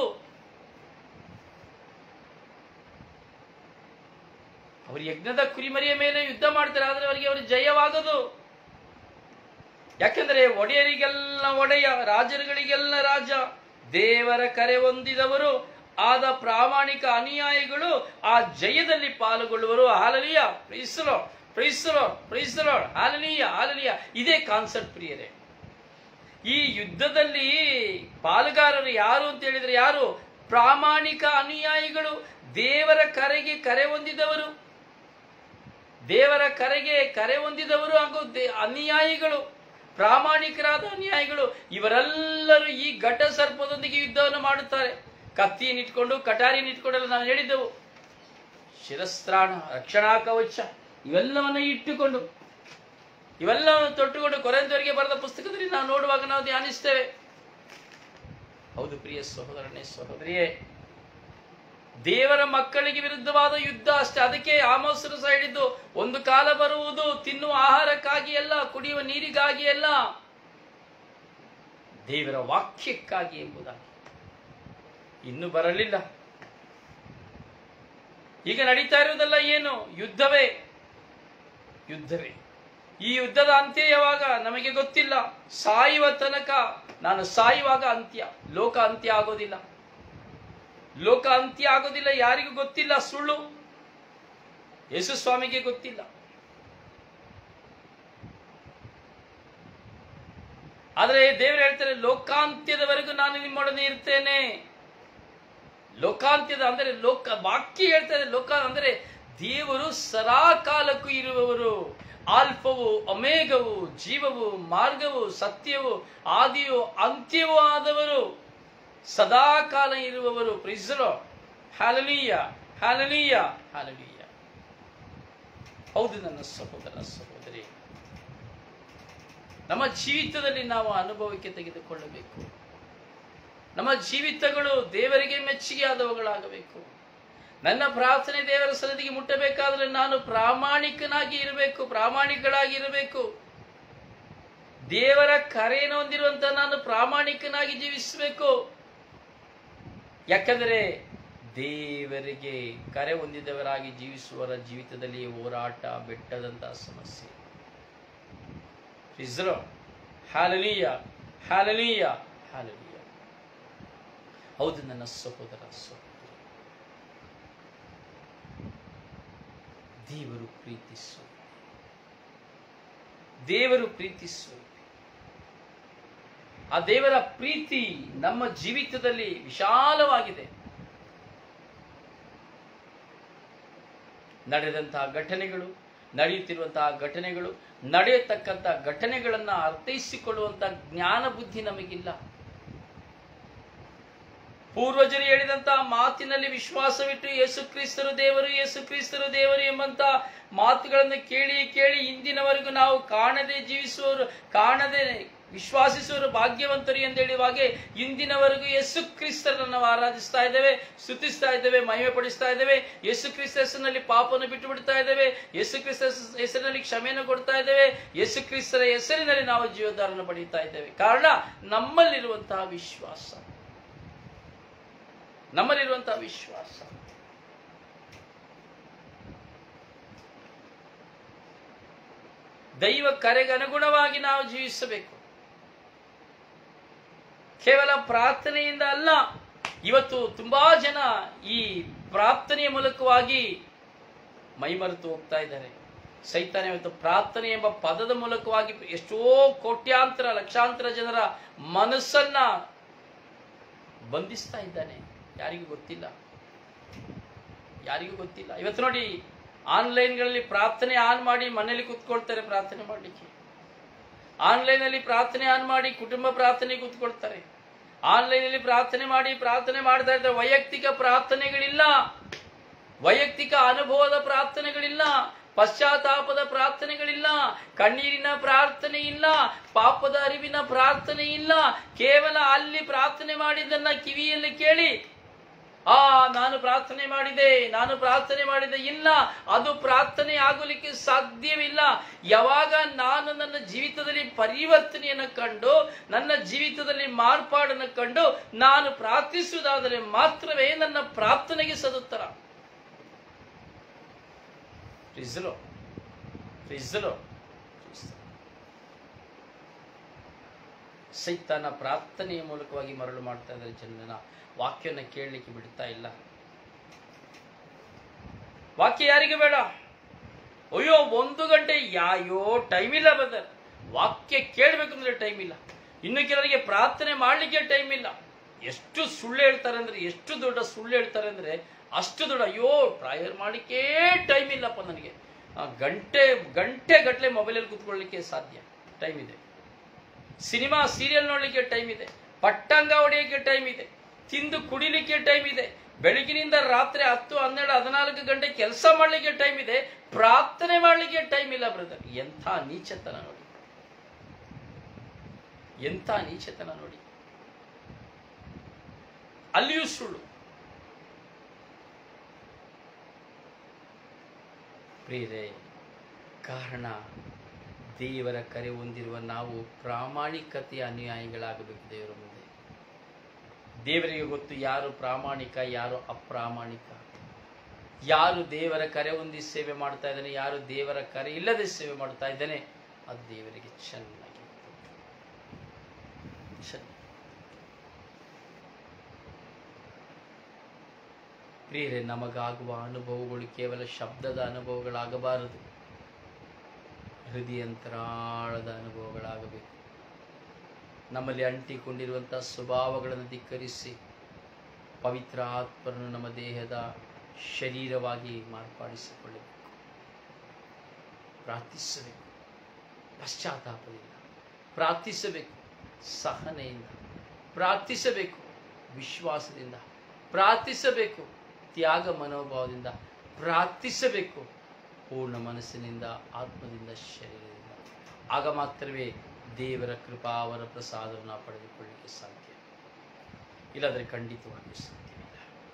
ಅವರು ಯಜ್ಞದ ಕುರಿಮರಿಯ ಮೇಲೆ ಯುದ್ಧ ಮಾಡ್ತಾರೆ ಆದರೆ ಅವರಿಗೆ ಅವರು ಜಯವಾಗದು ಯಾಕೆಂದರೆ ಒಡೆಯರಿಗೆಲ್ಲ ಒಡೆಯ ರಾಜರುಗಳಿಗೆಲ್ಲ ರಾಜ ದೇವರ ಕರೆ ಹೊಂದಿದವರು ಆದ ಪ್ರಾಮಾಣಿಕ ಅನುಯಾಯಿಗಳು ಆ ಜಯದಲ್ಲಿ ಪಾಲ್ಗೊಳ್ಳುವರು ಹಾಲಲಿಯ ಪ್ರೀಸಲೋ ಪ್ರೀಸಲೋ ಪ್ರೀಸಲೋ ಹಾಲನೀಯ ಹಾಲನೀಯ ಇದೇ ಕಾನ್ಸೆಪ್ಟ್ ಪ್ರಿಯರೇ ಈ ಯುದ್ಧದಲ್ಲಿ ಪಾಲುಗಾರರು ಯಾರು ಅಂತ ಹೇಳಿದ್ರೆ ಯಾರು ಪ್ರಾಮಾಣಿಕ ಅನುಯಾಯಿಗಳು ದೇವರ ಕರೆಗೆ ಕರೆ ಹೊಂದಿದವರು ದೇವರ ಕರೆಗೆ ಕರೆ ಹೊಂದಿದವರು ಹಾಗೂ ದೇ- ಅನುಯಾಯಿಗಳು ಪ್ರಾಮಾಣಿಕರಾದ ಅನುಯಾಯಿಗಳು ಇವರೆಲ್ಲರೂ ಈ ಘಟ ಸರ್ಪದೊಂದಿಗೆ ಯುದ್ಧವನ್ನು ಮಾಡುತ್ತಾರೆ ಕತ್ತಿಯನ್ನಿಟ್ಕೊಂಡು ಕಟಾರಿಯನ್ನಿಟ್ಕೊಂಡೆಲ್ಲ ನಾವು ಹೇಳಿದ್ದೆವು ಶಿರಸ್ತ್ರಾಣ ರಕ್ಷಣಾ ಕವಚ ಇವೆಲ್ಲವನ್ನ ಇಟ್ಟುಕೊಂಡು ಇವೆಲ್ಲವನ್ನು ತೊಟ್ಟುಕೊಂಡು ಕೊರೆಂದವರಿಗೆ ಬರೆದ ಪುಸ್ತಕದಲ್ಲಿ ನಾವು ನೋಡುವಾಗ ನಾವು ಧ್ಯಾನಿಸ್ತೇವೆ ಹೌದು ಪ್ರಿಯ ಸಹೋದರನೇ ಸಹೋದರಿಯೇ ದೇವರ ಮಕ್ಕಳಿಗೆ ವಿರುದ್ಧವಾದ ಯುದ್ಧ ಅಷ್ಟೇ ಅದಕ್ಕೆ ಆಮೋಸರು ಸಹ ಹೇಳಿದ್ದು ಒಂದು ಕಾಲ ಬರುವುದು ತಿನ್ನುವ ಆಹಾರಕ್ಕಾಗಿ ಅಲ್ಲ ಕುಡಿಯುವ ನೀರಿಗಾಗಿ ಅಲ್ಲ ದೇವರ ವಾಕ್ಯಕ್ಕಾಗಿ ಎಂಬುದಾಗಿ ಇನ್ನು ಬರಲಿಲ್ಲ ಈಗ ನಡೀತಾ ಇರುವುದಲ್ಲ ಏನು ಯುದ್ಧವೇ ಯುದ್ಧವೇ ಈ ಯುದ್ಧದ ಅಂತ್ಯ ಯಾವಾಗ ನಮಗೆ ಗೊತ್ತಿಲ್ಲ ಸಾಯುವ ತನಕ ನಾನು ಸಾಯುವಾಗ ಅಂತ್ಯ ಲೋಕ ಅಂತ್ಯ ಆಗೋದಿಲ್ಲ ಲೋಕ ಅಂತ್ಯ ಆಗೋದಿಲ್ಲ ಯಾರಿಗೂ ಗೊತ್ತಿಲ್ಲ ಸುಳ್ಳು ಯೇಸು ಸ್ವಾಮಿಗೆ ಗೊತ್ತಿಲ್ಲ ಆದರೆ ದೇವರು ಹೇಳ್ತಾರೆ ಲೋಕಾಂತ್ಯದವರೆಗೂ ನಾನು ನಿಮ್ಮೊಡನೆ ಇರ್ತೇನೆ ಲೋಕಾಂತ್ಯದ ಅಂದರೆ ಲೋಕ ವಾಕ್ಯ ಹೇಳ್ತಾರೆ ಲೋಕ ಅಂದರೆ ದೇವರು ಸದಾಕಾಲಕ್ಕೂ ಇರುವವರು ಆಲ್ಫವು ಅಮೇಘವು ಜೀವವು ಮಾರ್ಗವು ಸತ್ಯವು ಆದಿಯು ಅಂತ್ಯವೂ ಆದವರು ಸದಾಕಾಲ ಇರುವವರು ಪ್ರಿಸರೋ ಹಾಲನೀಯ ಹಾಲನೀಯ ಹಾಲನೀಯ ಹೌದು ನನ್ನ ಸಹೋದರ ಸಹೋದರಿ ನಮ್ಮ ಜೀವಿತದಲ್ಲಿ ನಾವು ಅನುಭವಕ್ಕೆ ತೆಗೆದುಕೊಳ್ಳಬೇಕು ನಮ್ಮ ಜೀವಿತಗಳು ದೇವರಿಗೆ ಮೆಚ್ಚುಗೆ ಆದವುಗಳಾಗಬೇಕು ನನ್ನ ಪ್ರಾರ್ಥನೆ ದೇವರ ಸನ್ನಿಧಿಗೆ ಮುಟ್ಟಬೇಕಾದ್ರೆ ನಾನು ಪ್ರಾಮಾಣಿಕನಾಗಿ ಇರಬೇಕು ಪ್ರಾಮಾಣಿಕಳಾಗಿ ಇರಬೇಕು ದೇವರ ಕರೆಯನ್ನು ಹೊಂದಿರುವಂತ ನಾನು ಪ್ರಾಮಾಣಿಕನಾಗಿ ಜೀವಿಸಬೇಕು ಯಾಕಂದರೆ ದೇವರಿಗೆ ಕರೆ ಹೊಂದಿದವರಾಗಿ ಜೀವಿಸುವವರ ಜೀವಿತದಲ್ಲಿ ಹೋರಾಟ ಬೆಟ್ಟದಂತಹ ಸಮಸ್ಯೆ ಇಸ್ರೋ ಹಾಲನೀಯ ಹಾಲನೀಯ ಹಾಲನೀಯ ಹೌದು ನನ್ನ ಸಹೋದರ ಸಹೋದರಿ ದೇವರು ಪ್ರೀತಿಸು ದೇವರು ಪ್ರೀತಿಸು ಆ ದೇವರ ಪ್ರೀತಿ ನಮ್ಮ ಜೀವಿತದಲ್ಲಿ ವಿಶಾಲವಾಗಿದೆ ನಡೆದಂತಹ ಘಟನೆಗಳು ನಡೆಯುತ್ತಿರುವಂತಹ ಘಟನೆಗಳು ನಡೆಯತಕ್ಕಂಥ ಘಟನೆಗಳನ್ನು ಅರ್ಥೈಸಿಕೊಳ್ಳುವಂತ ಜ್ಞಾನ ಬುದ್ಧಿ ನಮಗಿಲ್ಲ ಪೂರ್ವಜರು ಹೇಳಿದಂತಹ ಮಾತಿನಲ್ಲಿ ವಿಶ್ವಾಸವಿಟ್ಟು ಯೇಸು ಕ್ರಿಸ್ತರು ದೇವರು ಯೇಸು ಕ್ರಿಸ್ತರು ದೇವರು ಎಂಬಂತ ಮಾತುಗಳನ್ನು ಕೇಳಿ ಕೇಳಿ ಇಂದಿನವರೆಗೂ ನಾವು ಕಾಣದೆ ಜೀವಿಸುವವರು ಕಾಣದೆ ವಿಶ್ವಾಸಿಸುವರು ಭಾಗ್ಯವಂತರು ಎಂದು ಹೇಳುವಾಗೆ ಇಂದಿನವರೆಗೂ ಯೇಸು ಕ್ರಿಸ್ತರನ್ನು ನಾವು ಆರಾಧಿಸ್ತಾ ಇದ್ದೇವೆ ಸ್ತುತಿಸ್ತಾ ಇದ್ದೇವೆ ಮಹಿಮೆ ಪಡಿಸ್ತಾ ಇದ್ದೇವೆ ಯೇಸು ಕ್ರಿಸ್ತ ಹೆಸರಿನಲ್ಲಿ ಪಾಪವನ್ನು ಬಿಟ್ಟು ಬಿಡ್ತಾ ಇದ್ದೇವೆ ಯೇಸು ಕ್ರಿಸ್ತ ಹೆಸರಿನಲ್ಲಿ ಕ್ಷಮೆಯನ್ನು ಕೊಡ್ತಾ ಇದ್ದೇವೆ ಯೇಸು ಕ್ರಿಸ್ತರ ಹೆಸರಿನಲ್ಲಿ ನಾವು ಜೀವಧಾರಣ ಪಡೀತಾ ಇದ್ದೇವೆ ಕಾರಣ ನಮ್ಮಲ್ಲಿರುವಂತಹ ವಿಶ್ವಾಸ ನಮ್ಮಲ್ಲಿರುವಂತಹ ವಿಶ್ವಾಸ ದೈವ ಕರೆಗೆ ಅನುಗುಣವಾಗಿ ನಾವು ಜೀವಿಸಬೇಕು ಕೇವಲ ಪ್ರಾರ್ಥನೆಯಿಂದ ಅಲ್ಲ ಇವತ್ತು ತುಂಬಾ ಜನ ಈ ಪ್ರಾರ್ಥನೆಯ ಮೂಲಕವಾಗಿ ಮೈಮರೆತು ಹೋಗ್ತಾ ಇದ್ದಾರೆ ಸೈತಾನ ಇವತ್ತು ಪ್ರಾರ್ಥನೆ ಎಂಬ ಪದದ ಮೂಲಕವಾಗಿ ಎಷ್ಟೋ ಕೋಟ್ಯಾಂತರ ಲಕ್ಷಾಂತರ ಜನರ ಮನಸ್ಸನ್ನ ಬಂಧಿಸ್ತಾ ಇದ್ದಾನೆ ಯಾರಿಗೂ ಗೊತ್ತಿಲ್ಲ ಯಾರಿಗೂ ಗೊತ್ತಿಲ್ಲ ಇವತ್ತು ನೋಡಿ ಆನ್ಲೈನ್ಗಳಲ್ಲಿ ಪ್ರಾರ್ಥನೆ ಆನ್ ಮಾಡಿ ಮನೇಲಿ ಕೂತ್ಕೊಳ್ತಾರೆ ಪ್ರಾರ್ಥನೆ ಮಾಡಲಿಕ್ಕೆ ಆನ್ಲೈನಲ್ಲಿ ಪ್ರಾರ್ಥನೆ ಆನ್ ಮಾಡಿ ಕುಟುಂಬ ಪ್ರಾರ್ಥನೆ ಕೂತ್ಕೊಳ್ತಾರೆ ಆನ್ಲೈನಲ್ಲಿ ಪ್ರಾರ್ಥನೆ ಮಾಡಿ ಪ್ರಾರ್ಥನೆ ಮಾಡ್ತಾ ಇದ್ದಾರೆ ವೈಯಕ್ತಿಕ ಪ್ರಾರ್ಥನೆಗಳಿಲ್ಲ ವೈಯಕ್ತಿಕ ಅನುಭವದ ಪ್ರಾರ್ಥನೆಗಳಿಲ್ಲ ಪಶ್ಚಾತ್ತಾಪದ ಪ್ರಾರ್ಥನೆಗಳಿಲ್ಲ ಕಣ್ಣೀರಿನ ಪ್ರಾರ್ಥನೆ ಇಲ್ಲ ಪಾಪದ ಅರಿವಿನ ಪ್ರಾರ್ಥನೆ ಇಲ್ಲ ಕೇವಲ ಅಲ್ಲಿ ಪ್ರಾರ್ಥನೆ ಮಾಡಿದ್ದನ್ನ ಕಿವಿಯಲ್ಲಿ ಕೇಳಿ ಆ ನಾನು ಪ್ರಾರ್ಥನೆ ಮಾಡಿದೆ ನಾನು ಪ್ರಾರ್ಥನೆ ಮಾಡಿದೆ ಇಲ್ಲ ಅದು ಪ್ರಾರ್ಥನೆ ಆಗಲಿಕ್ಕೆ ಸಾಧ್ಯವಿಲ್ಲ ಯಾವಾಗ ನಾನು ನನ್ನ ಜೀವಿತದಲ್ಲಿ ಪರಿವರ್ತನೆಯನ್ನು ಕಂಡು ನನ್ನ ಜೀವಿತದಲ್ಲಿ ಮಾರ್ಪಾಡನ್ನು ಕಂಡು ನಾನು ಪ್ರಾರ್ಥಿಸುವುದಾದರೆ ಮಾತ್ರವೇ ನನ್ನ ಪ್ರಾರ್ಥನೆಗೆ ಸದುತ್ತರ ಪ್ರಿಸಲೋ ಪ್ರಿಸಲೋ ಸೈತಾನ ಪ್ರಾರ್ಥನೆಯ ಮೂಲಕವಾಗಿ ಮರಳು ಮಾಡ್ತಾ ಇದ್ದಾರೆ ಜನನ ವಾಕ್ಯವನ್ನು ಕೇಳಲಿಕ್ಕೆ ಬಿಡ್ತಾ ಇಲ್ಲ ವಾಕ್ಯ ಯಾರಿಗೆ ಬೇಡ ಅಯ್ಯೋ ಒಂದು ಗಂಟೆ ಯಾಯೋ ಟೈಮ್ ಇಲ್ಲ ಬದರ್ ವಾಕ್ಯ ಕೇಳಬೇಕು ಅಂದ್ರೆ ಟೈಮ್ ಇಲ್ಲ ಇನ್ನು ಕೆಲವರಿಗೆ ಪ್ರಾರ್ಥನೆ ಮಾಡಲಿಕ್ಕೆ ಟೈಮ್ ಇಲ್ಲ ಎಷ್ಟು ಸುಳ್ಳು ಹೇಳ್ತಾರೆ ಅಂದ್ರೆ ಎಷ್ಟು ದೊಡ್ಡ ಸುಳ್ಳು ಹೇಳ್ತಾರೆ ಅಂದ್ರೆ ಅಷ್ಟು ದೊಡ್ಡ ಅಯ್ಯೋ ಪ್ರಾಯರ್ ಮಾಡಲಿಕ್ಕೆ ಟೈಮ್ ಇಲ್ಲಪ್ಪ ನನಗೆ ಆ, ಗಂಟೆ ಗಂಟೆ ಗಟ್ಟಲೆ ಮೊಬೈಲಲ್ಲಿ ಕೂತ್ಕೊಳ್ಳಿಕ್ಕೆ ಸಾಧ್ಯ ಟೈಮ್ ಇದೆ ಸಿನಿಮಾ ಸೀರಿಯಲ್ ನೋಡ್ಲಿಕ್ಕೆ ಟೈಮ್ ಇದೆ ಪಟ್ಟಂಗ ಹೊಡೆಯಕ್ಕೆ ಟೈಮ್ ಇದೆ ತಿಂದು ಕುಡಿಲಿಕ್ಕೆ ಟೈಮ್ ಇದೆ ಬೆಳಗಿನಿಂದ ರಾತ್ರಿ ಹತ್ತು ಹನ್ನೆರಡು ಹದಿನಾಲ್ಕು ಗಂಟೆ ಕೆಲಸ ಮಾಡ್ಲಿಕ್ಕೆ ಟೈಮ್ ಇದೆ ಪ್ರಾರ್ಥನೆ ಮಾಡ್ಲಿಕ್ಕೆ ಟೈಮ್ ಇಲ್ಲ ಬ್ರದರ್ ಎಂಥ ನೀಚತನ ನೋಡಿ ಎಂಥ ನೀಚತನ ನೋಡಿ ಅಲ್ಲಿಯೂ ಸುಳ್ಳು ಪ್ರಿಯರೇ ಕಾರಣ ದೇವರ ಕರೆ ಹೊಂದಿರುವ ನಾವು ಪ್ರಾಮಾಣಿಕತೆಯ ಅನುಯಾಯಿಗಳಾಗಬೇಕು ದೇವರ ಮುಂದೆ ದೇವರಿಗೆ ಗೊತ್ತು ಯಾರು ಪ್ರಾಮಾಣಿಕ ಯಾರು ಅಪ್ರಾಮಾಣಿಕ ಯಾರು ದೇವರ ಕರೆ ಹೊಂದಿ ಸೇವೆ ಮಾಡ್ತಾ ಇದ್ದಾನೆ ಯಾರು ದೇವರ ಕರೆ ಇಲ್ಲದೆ ಸೇವೆ ಮಾಡ್ತಾ ಇದ್ದಾನೆ ಅದು ದೇವರಿಗೆ ಚೆನ್ನಾಗಿ ಗೊತ್ತು. ಚೆನ್ನಾಗಿ ಪ್ರಿಯರೇ ನಮಗಾಗುವ ಅನುಭವಗಳು ಕೇವಲ ಶಬ್ದದ ಅನುಭವಗಳಾಗಬಾರದು ಹೃದಯಂತರಾಳದ ಅನುಭವಗಳಾಗಬೇಕು ನಮ್ಮಲ್ಲಿ ಅಂಟಿಕೊಂಡಿರುವಂಥ ಸ್ವಭಾವಗಳನ್ನು ಧಿಕ್ಕರಿಸಿ ಪವಿತ್ರ ಆತ್ಮರನ್ನು ನಮ್ಮ ದೇಹದ ಶರೀರವಾಗಿ ಮಾರ್ಪಾಡಿಸಿಕೊಳ್ಳಬೇಕು ಪ್ರಾರ್ಥಿಸಬೇಕು ಪಶ್ಚಾತ್ತಾಪದಿಂದ ಪ್ರಾರ್ಥಿಸಬೇಕು ಸಹನೆಯಿಂದ ಪ್ರಾರ್ಥಿಸಬೇಕು ವಿಶ್ವಾಸದಿಂದ ಪ್ರಾರ್ಥಿಸಬೇಕು ತ್ಯಾಗ ಮನೋಭಾವದಿಂದ ಪ್ರಾರ್ಥಿಸಬೇಕು ಪೂರ್ಣ ಮನಸ್ಸಿನಿಂದ ಆತ್ಮದಿಂದ ಶರೀರದಿಂದ ಆಗ ಮಾತ್ರವೇ ದೇವರ ಕೃಪಾವರ ಪ್ರಸಾದವನ್ನು ನಾವು ಪಡೆದುಕೊಳ್ಳಲಿಕ್ಕೆ ಸಾಧ್ಯ ಇಲ್ಲದ್ರೆ ಖಂಡಿತವಾಗಿಯೂ ಸಾಧ್ಯವಿಲ್ಲ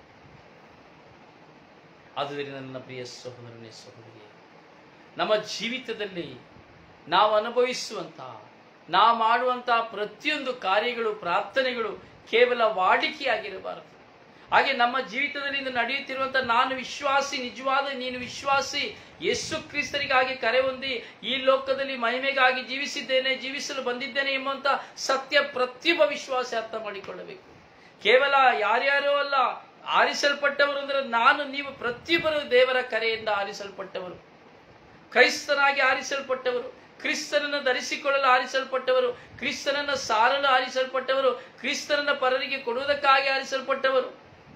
ಆದುದರಿಂದ ನನ್ನ ಪ್ರಿಯ ಸಹೋದರನೇ ಸಹೋದರಿಯೇ ನಮ್ಮ ಜೀವಿತದಲ್ಲಿ ನಾವು ಅನುಭವಿಸುವಂತಹ ನಾವು ಮಾಡುವಂತಹ ಪ್ರತಿಯೊಂದು ಕಾರ್ಯಗಳು ಪ್ರಾರ್ಥನೆಗಳು ಕೇವಲ ವಾಡಿಕೆಯಾಗಿರಬಾರದು ಹಾಗೆ ನಮ್ಮ ಜೀವಿತದಲ್ಲಿ ಇಂದು ನಡೆಯುತ್ತಿರುವಂತಹ ನಾನು ವಿಶ್ವಾಸಿ ನಿಜವಾದ ನೀನು ವಿಶ್ವಾಸಿ ಯೇಸು ಕ್ರಿಸ್ತರಿಗಾಗಿ ಕರೆ ಹೊಂದಿ ಈ ಲೋಕದಲ್ಲಿ ಮಹಿಮೆಗಾಗಿ ಜೀವಿಸಿದ್ದೇನೆ ಜೀವಿಸಲು ಬಂದಿದ್ದೇನೆ ಎಂಬಂತ ಸತ್ಯ ಪ್ರತಿಯೊಬ್ಬ ವಿಶ್ವಾಸಿ ಅರ್ಥ ಮಾಡಿಕೊಳ್ಳಬೇಕು ಕೇವಲ ಯಾರ್ಯಾರೋ ಅಲ್ಲ ಆರಿಸಲ್ಪಟ್ಟವರು ಅಂದ್ರೆ ನಾನು ನೀವು ಪ್ರತಿಯೊಬ್ಬರು ದೇವರ ಕರೆಯಿಂದ ಆರಿಸಲ್ಪಟ್ಟವರು ಕ್ರೈಸ್ತನಾಗಿ ಆರಿಸಲ್ಪಟ್ಟವರು ಕ್ರಿಸ್ತನನ್ನು ಧರಿಸಿಕೊಳ್ಳಲು ಆರಿಸಲ್ಪಟ್ಟವರು ಕ್ರಿಸ್ತನನ್ನು ಸಾರಲು ಆರಿಸಲ್ಪಟ್ಟವರು ಕ್ರಿಸ್ತನನ್ನ ಪರರಿಗೆ ಕೊಡುವುದಕ್ಕಾಗಿ ಆರಿಸಲ್ಪಟ್ಟವರು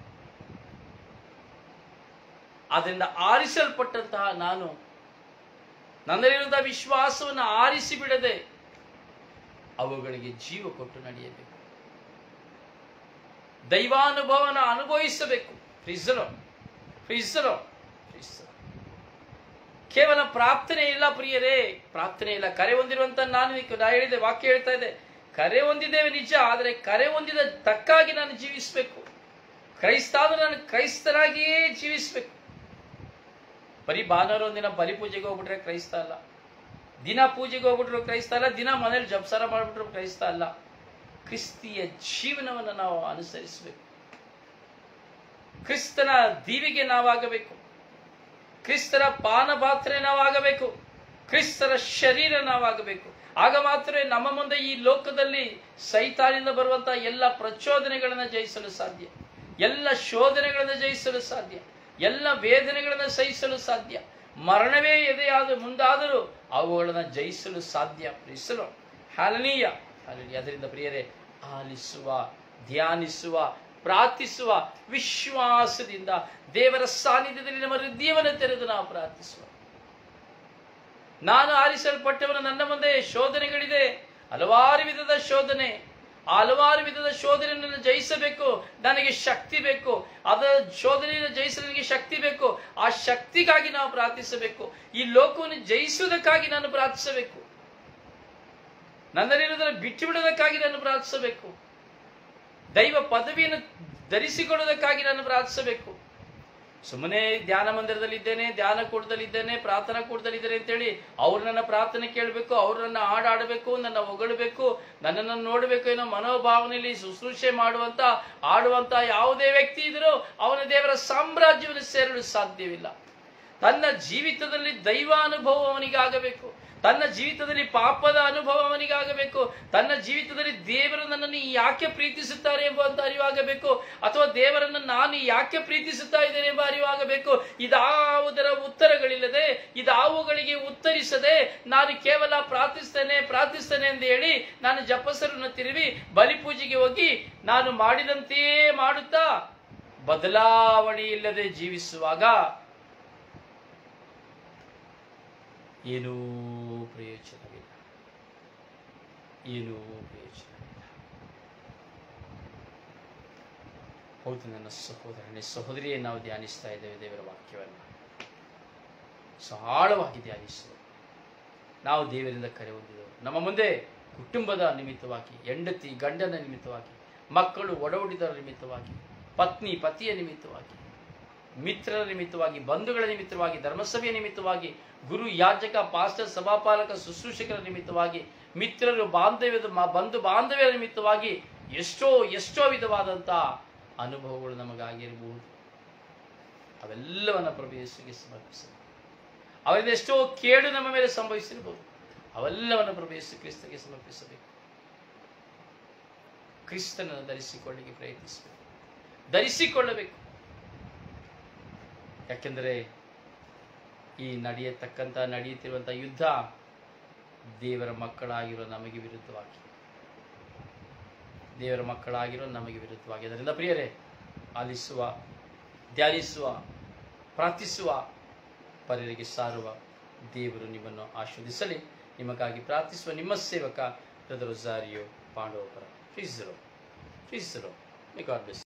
ಆದ್ದರಿಂದ ಆರಿಸಲ್ಪಟ್ಟಂತಹ ನಾನು ನನ್ನಲ್ಲಿರುವಂತಹ ವಿಶ್ವಾಸವನ್ನು ಆರಿಸಿ ಬಿಡದೆ ಅವುಗಳಿಗೆ ಜೀವ ಕೊಟ್ಟು ನಡೆಯಬೇಕು ದೈವಾನುಭವನ ಅನುಭವಿಸಬೇಕು ಫ್ರಿಸರೋ ಫ್ರಿಸರೋ ಫ್ರಿಸರೋ ಕೇವಲ ಪ್ರಾರ್ಥನೆ ಇಲ್ಲ ಪ್ರಿಯರೇ ಪ್ರಾರ್ಥನೆ ಇಲ್ಲ ಕರೆ ಹೊಂದಿರುವಂತ ನಾನು ಈಗ ನಾ ಹೇಳಿದೆ ವಾಕ್ಯ ಹೇಳ್ತಾ ಇದೆ ಕರೆ ಹೊಂದಿದ್ದೇವೆ ನಿಜ ಆದರೆ ಕರೆ ಹೊಂದಿದ ತಕ್ಕಾಗಿ ನಾನು ಜೀವಿಸಬೇಕು ಕ್ರೈಸ್ತ ಆದ್ರೆ ನಾನು ಕ್ರೈಸ್ತನಾಗಿಯೇ ಜೀವಿಸಬೇಕು ಬರೀ ಭಾನುವಾರ ಒಂದಿನ ಬಲಿ ಪೂಜೆಗೆ ಹೋಗ್ಬಿಟ್ರೆ ಕ್ರೈಸ್ತ ಅಲ್ಲ ದಿನ ಪೂಜೆಗೆ ಹೋಗ್ಬಿಟ್ರು ಕ್ರೈಸ್ತ ಅಲ್ಲ ದಿನ ಮನೇಲಿ ಜಪ್ಸಾರ ಮಾಡ್ಬಿಟ್ರು ಕ್ರೈಸ್ತ ಅಲ್ಲ ಕ್ರಿಸ್ತಿಯ ಜೀವನವನ್ನು ನಾವು ಅನುಸರಿಸಬೇಕು ಕ್ರಿಸ್ತನ ದೀವಿಗೆ ನಾವಾಗಬೇಕು ಕ್ರಿಸ್ತರ ಪಾನಪಾತ್ರೆ ನಾವಾಗಬೇಕು ಕ್ರಿಸ್ತರ ಶರೀರ ನಾವಾಗಬೇಕು ಆಗ ಮಾತ್ರ ನಮ್ಮ ಮುಂದೆ ಈ ಲೋಕದಲ್ಲಿ ಸೈತಾನಿಂದ ಬರುವಂತಹ ಎಲ್ಲ ಪ್ರಚೋದನೆಗಳನ್ನು ಜಯಿಸಲು ಸಾಧ್ಯ ಎಲ್ಲ ಶೋಧನೆಗಳನ್ನು ಜಯಿಸಲು ಸಾಧ್ಯ ಎಲ್ಲ ವೇದನೆಗಳನ್ನು ಸಹಿಸಲು ಸಾಧ್ಯ ಮರಣವೇ ಎದೆಯಾದ ಮುಂದಾದರೂ ಅವುಗಳನ್ನು ಜಯಿಸಲು ಸಾಧ್ಯ ಪ್ರಿಸಲು ಹಾಲನೀಯ ಹಾಲನೀಯ ಅದರಿಂದ ಪ್ರಿಯರೇ ಆಲಿಸುವ ಧ್ಯಾನಿಸುವ ಪ್ರಾರ್ಥಿಸುವ ವಿಶ್ವಾಸದಿಂದ ದೇವರ ಸಾನ್ನಿಧ್ಯದಲ್ಲಿ ನಮ್ಮ ಹೃದಯವನ್ನು ತೆರೆದು ನಾವು ಪ್ರಾರ್ಥಿಸುವ ನಾನು ಆರಿಸಲ್ಪಟ್ಟವನು ನನ್ನ ಮುಂದೆ ಶೋಧನೆಗಳಿದೆ ಹಲವಾರು ವಿಧದ ಶೋಧನೆ ಆ ಹಲವಾರು ವಿಧದ ಶೋಧನೆಯನ್ನು ಜಯಿಸಬೇಕು ನನಗೆ ಶಕ್ತಿ ಬೇಕು ಅದರ ಶೋಧನೆಯನ್ನು ಜಯಿಸಲು ನನಗೆ ಶಕ್ತಿ ಬೇಕು ಆ ಶಕ್ತಿಗಾಗಿ ನಾವು ಪ್ರಾರ್ಥಿಸಬೇಕು ಈ ಲೋಕವನ್ನು ಜಯಿಸುವುದಕ್ಕಾಗಿ ನಾನು ಪ್ರಾರ್ಥಿಸಬೇಕು ನನ್ನಲ್ಲಿರುವುದನ್ನು ಬಿಟ್ಟು ಬಿಡುವುದಕ್ಕಾಗಿ ನಾನು ಪ್ರಾರ್ಥಿಸಬೇಕು ದೈವ ಪದವಿಯನ್ನು ಧರಿಸಿಕೊಳ್ಳುವುದಕ್ಕಾಗಿ ನಾನು ಪ್ರಾರ್ಥಿಸಬೇಕು ಸುಮ್ಮನೆ ಧ್ಯಾನ ಮಂದಿರದಲ್ಲಿದ್ದೇನೆ ಧ್ಯಾನ ಕೂಟದಲ್ಲಿದ್ದೇನೆ ಪ್ರಾರ್ಥನಾ ಕೂಟದಲ್ಲಿದ್ದೇನೆ ಅಂತೇಳಿ ಅವ್ರು ನನ್ನ ಪ್ರಾರ್ಥನೆ ಕೇಳಬೇಕು ಅವ್ರು ನನ್ನ ಹಾಡಾಡಬೇಕು ನನ್ನ ಹೊಗಳಬೇಕು ನನ್ನನ್ನು ನೋಡಬೇಕು ಏನೋ ಮನೋಭಾವನೆಯಲ್ಲಿ ಶುಶ್ರೂಷೆ ಮಾಡುವಂತ ಆಡುವಂತ ಯಾವುದೇ ವ್ಯಕ್ತಿ ಇದ್ರೂ ಅವನ ದೇವರ ಸಾಮ್ರಾಜ್ಯವನ್ನು ಸೇರಲು ಸಾಧ್ಯವಿಲ್ಲ ತನ್ನ ಜೀವಿತದಲ್ಲಿ ದೈವ ಅನುಭವ ಅವನಿಗಾಗಬೇಕು ತನ್ನ ಜೀವಿತದಲ್ಲಿ ಪಾಪದ ಅನುಭವ ಅವನಿಗಾಗಬೇಕು ತನ್ನ ಜೀವಿತದಲ್ಲಿ ದೇವರು ನನ್ನನ್ನು ಯಾಕೆ ಪ್ರೀತಿಸುತ್ತಾರೆ ಎಂಬಂತ ಅರಿವಾಗಬೇಕು ಅಥವಾ ದೇವರನ್ನು ನಾನು ಯಾಕೆ ಪ್ರೀತಿಸುತ್ತಾ ಇದ್ದೇನೆ ಎಂಬ ಅರಿವಾಗಬೇಕು ಇದಾವುದರ ಉತ್ತರಗಳಿಲ್ಲದೆ ಇದಾವುಗಳಿಗೆ ಉತ್ತರಿಸದೆ ನಾನು ಕೇವಲ ಪ್ರಾರ್ಥಿಸ್ತೇನೆ ಪ್ರಾರ್ಥಿಸ್ತೇನೆ ಎಂದು ಹೇಳಿ ನಾನು ಜಪಸರನ್ನು ತಿರುವಿ ಬಲಿಪೂಜೆಗೆ ಹೋಗಿ ನಾನು ಮಾಡಿದಂತೆಯೇ ಮಾಡುತ್ತಾ ಬದಲಾವಣೆ ಇಲ್ಲದೆ ಜೀವಿಸುವಾಗ ಏನೂ ಪ್ರಯೋಜನವಿಲ್ಲ ಏನೂ ಪ್ರಯೋಜನವಿಲ್ಲ ಹೌದು ನನ್ನ ಸಹೋದರನೇ ಸಹೋದರಿಯೇ ನಾವು ಧ್ಯಾನಿಸ್ತಾ ಇದ್ದೇವೆ ದೇವರ ವಾಕ್ಯವನ್ನು ಸಹಾಳವಾಗಿ ಧ್ಯಾನಿಸುವ ನಾವು ದೇವರಿಂದ ಕರೆ ಹೊಂದಿದೆವು ನಮ್ಮ ಮುಂದೆ ಕುಟುಂಬದ ನಿಮಿತ್ತವಾಗಿ ಹೆಂಡತಿ ಗಂಡನ ನಿಮಿತ್ತವಾಗಿ ಮಕ್ಕಳು ಒಡಹುಟ್ಟಿದರ ನಿಮಿತ್ತವಾಗಿ ಪತ್ನಿ ಪತಿಯ ನಿಮಿತ್ತವಾಗಿ ಮಿತ್ರರ ನಿಮಿತ್ತವಾಗಿ ಬಂಧುಗಳ ನಿಮಿತ್ತವಾಗಿ ಧರ್ಮಸಭೆಯ ನಿಮಿತ್ತವಾಗಿ ಗುರು ಯಾಜಕ ಪಾಸ್ಟರ್ ಸಭಾಪಾಲಕ ಶುಶ್ರೂಷಕರ ನಿಮಿತ್ತವಾಗಿ ಮಿತ್ರರು ಬಾಂಧವ್ಯದ ಮ- ಬಂಧು ಬಾಂಧವ್ಯರ ನಿಮಿತ್ತವಾಗಿ ಎಷ್ಟೋ ಎಷ್ಟೋ ವಿಧವಾದಂಥ ಅನುಭವಗಳು ನಮಗಾಗಿರಬಹುದು ಅವೆಲ್ಲವನ್ನ ಪ್ರಭು ಯೇಸುವಿಗೆ ಸಮರ್ಪಿಸಬೇಕು ಅವರಿಂದ ಎಷ್ಟೋ ಕೇಡು ನಮ್ಮ ಮೇಲೆ ಸಂಭವಿಸಿರಬಹುದು ಅವೆಲ್ಲವನ್ನು ಪ್ರಭು ಯೇಸು ಕ್ರಿಸ್ತಗೆ ಸಮರ್ಪಿಸಬೇಕು ಕ್ರಿಸ್ತನನ್ನು ಧರಿಸಿಕೊಳ್ಳಿಕ್ಕೆ ಪ್ರಯತ್ನಿಸಬೇಕು ಧರಿಸಿಕೊಳ್ಳಬೇಕು ಯಾಕೆಂದರೆ ಈ ನಡೆಯತಕ್ಕಂಥ ನಡೆಯುತ್ತಿರುವಂಥ ಯುದ್ಧ ದೇವರ ಮಕ್ಕಳಾಗಿರೋ ನಮಗೆ ವಿರುದ್ಧವಾಗಿ ದೇವರ ಮಕ್ಕಳಾಗಿರೋ ನಮಗೆ ವಿರುದ್ಧವಾಗಿ ಅದರಿಂದ ಪ್ರಿಯರೇ ಆಲಿಸುವ ಧ್ಯಾನಿಸುವ ಪ್ರಾರ್ಥಿಸುವ ಪರರಿಗೆ ಸಾರುವ ದೇವರು ನಿಮ್ಮನ್ನು ಆಶೀರ್ವದಿಸಲಿ ನಿಮಗಾಗಿ ಪ್ರಾರ್ಥಿಸುವ ನಿಮ್ಮ ಸೇವಕ brother Rosario Pandavapura please please may God bless